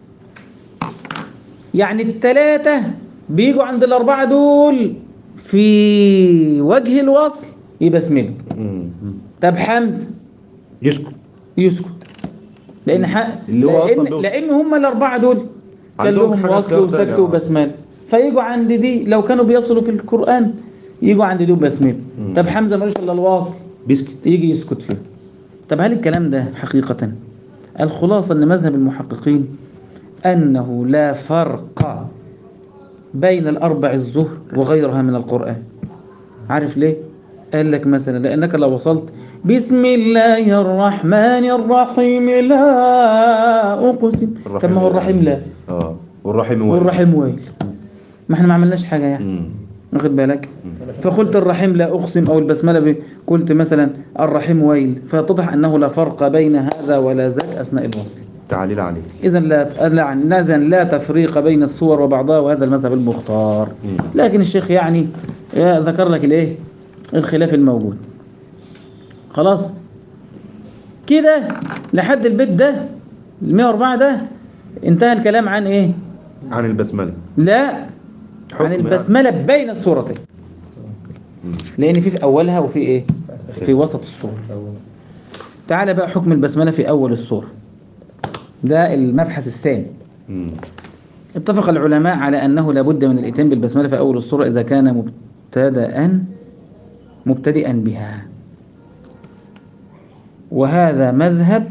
Speaker 1: يعني التلاتة بيجوا عند الأربعة دول في وجه الوصل يبسملوا
Speaker 5: مم.
Speaker 1: طب حمزة
Speaker 5: يسكت
Speaker 1: يسكت لأن ح...
Speaker 5: اللي هو أصلاً
Speaker 1: لأن,
Speaker 5: بيوصل.
Speaker 1: لأن هم الأربعة دول كان
Speaker 5: عندهم
Speaker 1: لهم
Speaker 5: حاجات
Speaker 1: وصل
Speaker 5: كتير
Speaker 1: وسكت
Speaker 5: تانية.
Speaker 1: وبسملة فيجوا عند دي لو كانوا بيصلوا في القرآن يجوا عند دي بسملة
Speaker 5: مم.
Speaker 1: طب حمزة ملوش إلا الواصل
Speaker 5: بيسكت
Speaker 1: يجي يسكت فيه طب هل الكلام ده حقيقة الخلاصة أن مذهب المحققين أنه لا فرق بين الأربع الظهر وغيرها من القرآن عارف ليه؟ قال لك مثلا لأنك لو وصلت بسم الله الرحمن الرحيم لا أقسم طب ما هو الرحيم لا
Speaker 5: اه والرحيم هو
Speaker 1: والرحيم ويل ما احنا ما عملناش حاجة يعني
Speaker 5: مم.
Speaker 1: واخد بالك فقلت الرحيم لا أقسم أو البسملة ب- قلت مثلا الرحيم ويل فيتضح أنه لا فرق بين هذا ولا ذاك أثناء الوصل
Speaker 5: تعليل عليه
Speaker 1: إذا لا لا إذا لا تفريق بين الصور وبعضها وهذا المذهب المختار
Speaker 5: مم.
Speaker 1: لكن الشيخ يعني آه، ذكر لك الايه الخلاف الموجود خلاص كده لحد البيت ده ال 104 ده انتهى الكلام عن ايه
Speaker 5: عن البسمله
Speaker 1: لا
Speaker 5: حكم
Speaker 1: عن
Speaker 5: يعني.
Speaker 1: البسمله بين السورتين
Speaker 5: مم.
Speaker 1: لان في في اولها وفي ايه في وسط السوره تعال بقى حكم البسمله في اول السوره ده المبحث الثاني
Speaker 5: مم.
Speaker 1: اتفق العلماء على أنه لابد من الإتيان بالبسملة في أول السورة إذا كان مبتدأ مبتدئا بها وهذا مذهب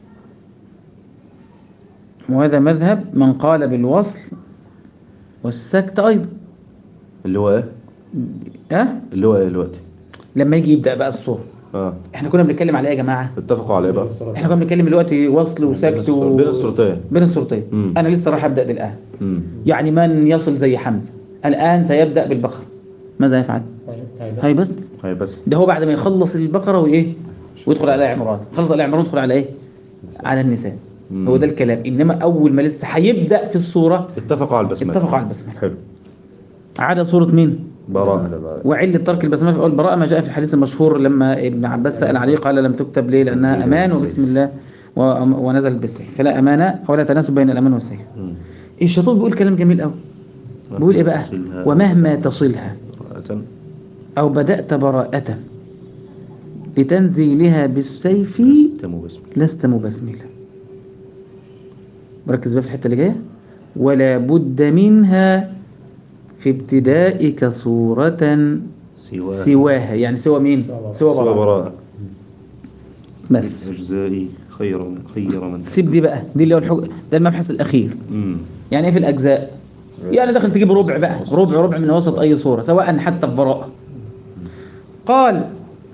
Speaker 1: وهذا مذهب من قال بالوصل والسكت أيضا
Speaker 5: اللي هو ايه
Speaker 1: أه؟
Speaker 5: اللي هو ايه دلوقتي
Speaker 1: لما يجي يبدأ بقى السورة
Speaker 5: اه
Speaker 1: احنا كنا بنتكلم على ايه يا جماعة
Speaker 5: اتفقوا على ايه بقى
Speaker 1: احنا كنا بنتكلم دلوقتي وصل وسكت و...
Speaker 5: بين الصورتين
Speaker 1: بين السورتين
Speaker 5: مم.
Speaker 1: أنا لسه راح أبدأ الآن
Speaker 5: مم.
Speaker 1: يعني من يصل زي حمزة الآن سيبدأ بالبقرة ماذا يفعل؟ هاي بس
Speaker 5: هي بس
Speaker 1: ده هو بعد ما يخلص البقرة وإيه ويدخل على آل عمران خلص آل عمران يدخل على إيه على النساء
Speaker 5: مم.
Speaker 1: هو ده الكلام إنما أول ما لسه هيبدأ في الصورة
Speaker 5: اتفقوا على البسمله
Speaker 1: اتفقوا على البسملة
Speaker 5: حلو
Speaker 1: عدا صورة مين
Speaker 5: براءة
Speaker 1: وعلة ترك البسملة في أول براءة ما جاء في الحديث المشهور لما ابن عباس سأل عليه قال لم تكتب ليه لأنها أمان وبسم الله و- ونزل بالسيف فلا أمانة ولا تناسب بين الأمان والسيف
Speaker 5: مم.
Speaker 1: الشيطان بيقول كلام جميل قوي بيقول إيه بقى
Speaker 5: تصلها
Speaker 1: ومهما تصلها
Speaker 5: براءة
Speaker 1: أو بدأت براءة لتنزيلها بالسيف
Speaker 5: تم بسم
Speaker 1: لست مبسملا مركز بقى في الحتة اللي جاية ولا بد منها في ابتدائك صورة
Speaker 5: سواه
Speaker 1: سواها يعني سوى مين سوى
Speaker 5: سوى
Speaker 1: براءة
Speaker 5: براءة
Speaker 1: بس
Speaker 5: أجزائي خير خير من
Speaker 1: سيب دي بقى دي اللي هو الحكم ده المبحث الأخير
Speaker 5: مم.
Speaker 1: يعني ايه في الأجزاء يعني داخل تجيب ربع بقى ربع ربع من وسط أي صورة سواء حتى في براءة قال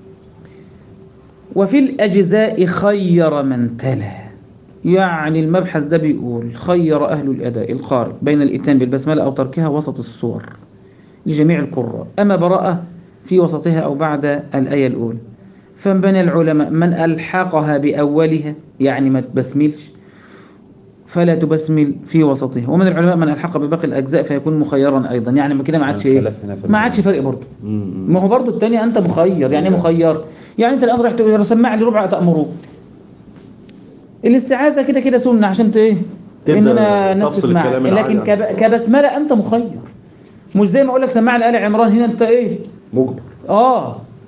Speaker 1: وفي الأجزاء خير من تلا يعني المبحث ده بيقول خير أهل الأداء القارئ بين الإتيان بالبسملة أو تركها وسط الصور لجميع القراء أما براءة في وسطها أو بعد الآية الأولى فمن العلماء من ألحقها بأولها يعني ما تبسملش فلا تبسمل في وسطها ومن العلماء من ألحق بباقي الأجزاء فيكون مخيرا أيضا يعني ما كده ما عادش إيه
Speaker 4: الخلاف هنا في
Speaker 1: ما عادش فرق برضه
Speaker 5: مم.
Speaker 1: ما هو برضه التاني أنت مخير يعني إيه مخير يعني أنت الآن رايح تقول سمع لي ربع تأمره الاستعاذة كده كده سنة عشان ت إيه
Speaker 5: تبدأ
Speaker 1: إن أنا الناس
Speaker 5: تفصل
Speaker 1: تسمع
Speaker 5: الكلام
Speaker 1: لكن
Speaker 5: العادي
Speaker 1: كب... كبسملة أنت مخير مش زي ما أقول لك سمع لي آل عمران هنا أنت إيه
Speaker 5: مجبر
Speaker 1: آه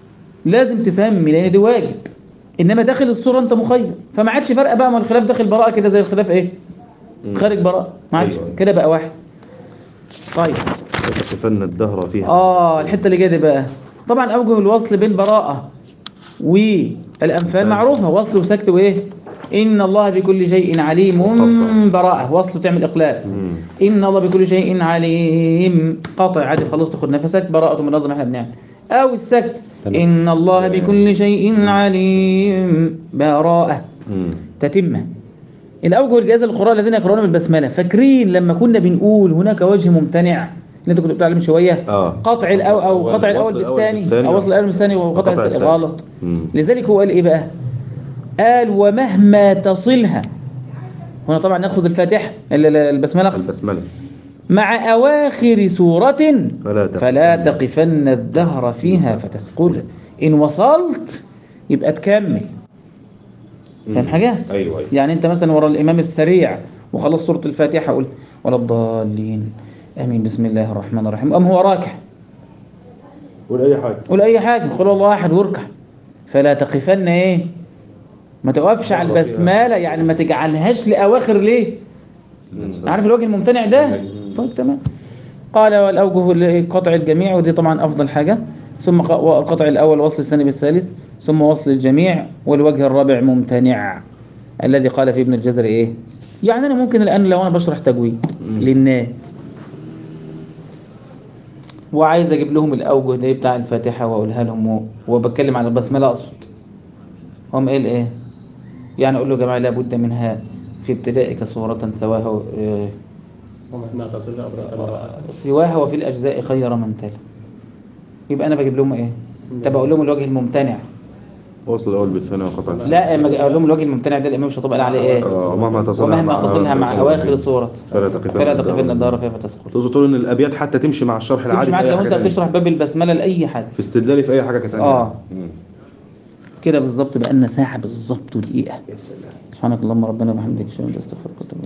Speaker 1: لازم تسمي لان دي واجب انما داخل الصوره انت مخير فما عادش فرق بقى ما الخلاف داخل براءه كده زي الخلاف ايه
Speaker 2: مم.
Speaker 1: خارج براءه ما عادش
Speaker 2: أيوة.
Speaker 1: كده بقى واحد طيب
Speaker 2: لتقفن الدهر فيها
Speaker 1: اه الحته اللي جايه دي بقى طبعا اوجه الوصل بين براءه والانفال معروفه وصل وسكت وايه ان الله بكل شيء عليم
Speaker 2: وقطع.
Speaker 1: براءه وصل وتعمل اقلال
Speaker 2: مم.
Speaker 1: ان الله بكل شيء عليم قاطع عادي خلاص تاخد نفسك براءه من نظم احنا بنعمل او السكت
Speaker 4: تمام.
Speaker 1: ان الله بكل شيء عليم براءه
Speaker 2: مم.
Speaker 1: تتمه الاوجه الجائزه للقراء الذين يقرؤون بالبسمله فاكرين لما كنا بنقول هناك وجه ممتنع اللي انت كنت بتقول عليه من شويه
Speaker 2: اه
Speaker 1: قطع الأو أو
Speaker 2: هو
Speaker 1: قطع
Speaker 2: الوصل
Speaker 1: الأول
Speaker 2: الأول
Speaker 1: بالثاني
Speaker 2: بالثاني.
Speaker 1: أو وصل الأول بالثاني وقطع
Speaker 2: وقطع
Speaker 1: الثاني
Speaker 2: الثاني.
Speaker 1: غلط
Speaker 2: مم.
Speaker 1: لذلك هو قال إيه بقى قال ومهما تصلها هنا طبعا يقصد الفاتحة ال- ال- البسملة يقصد.
Speaker 2: البسملة
Speaker 1: مع أواخر سورة
Speaker 2: فلا تقفن.
Speaker 1: فلا تقفن الدهر فيها فتثقل إن وصلت يبقى تكمل فاهم
Speaker 2: مم.
Speaker 1: حاجة؟
Speaker 2: ايوه ايوه
Speaker 1: يعني أنت مثلا ورا الإمام السريع وخلص سورة الفاتحة قلت ولا الضالين آمين بسم الله الرحمن الرحيم أم هو راكع
Speaker 2: قول اي حاجه
Speaker 1: قول اي حاجه قل الله احد واركع فلا تقفن ايه ما توقفش على
Speaker 2: الله فيها.
Speaker 1: البسمله يعني ما تجعلهاش لاواخر ليه عارف الوجه الممتنع ده طيب تمام قال والاوجه قطع الجميع ودي طبعا افضل حاجه ثم ق- قطع الاول وصل الثاني بالثالث ثم وصل الجميع والوجه الرابع ممتنع الذي قال فيه ابن الجزري ايه يعني انا ممكن الان لو انا بشرح تجويد
Speaker 2: مم.
Speaker 1: للناس وعايز اجيب لهم الاوجه دي بتاع الفاتحه واقولها لهم و- وبتكلم عن البسمله اقصد هم قال ايه يعني اقول له يا جماعه لابد منها في ابتدائك صورة سواها آه،
Speaker 3: ومهما تصل أبرة براءة
Speaker 1: سواها وفي الأجزاء خير من تلا يبقى أنا بجيب لهم إيه؟ طب أقول لهم الوجه الممتنع
Speaker 2: وصل الاول بالثاني وقطع الثاني.
Speaker 1: لا اما اقول لهم الوجه الممتنع ده الإمام الشاطبي قال عليه إيه؟
Speaker 2: آه، ومهما تصلها
Speaker 1: ومهما تصلها مع أواخر الصورة
Speaker 2: فلا تقفن
Speaker 1: فلا تقفن الدار فيها فتسقط
Speaker 2: تقصد تقول ان الابيات حتى تمشي مع الشرح
Speaker 1: تمشي
Speaker 2: العادي في
Speaker 1: معاك
Speaker 2: اي
Speaker 1: لو
Speaker 2: حاجه
Speaker 1: أنت
Speaker 2: تانية.
Speaker 1: بتشرح باب البسملة لأي حد
Speaker 2: في استدلالي في اي حاجه تانية
Speaker 1: آه.
Speaker 2: مم.
Speaker 1: كده بالظبط بقى لنا ساعة بالظبط ودقيقة
Speaker 2: يا سلام
Speaker 1: سبحانك اللهم ربنا وبحمدك اشهد ان لا اله الا انت استغفرك واتوب إليك.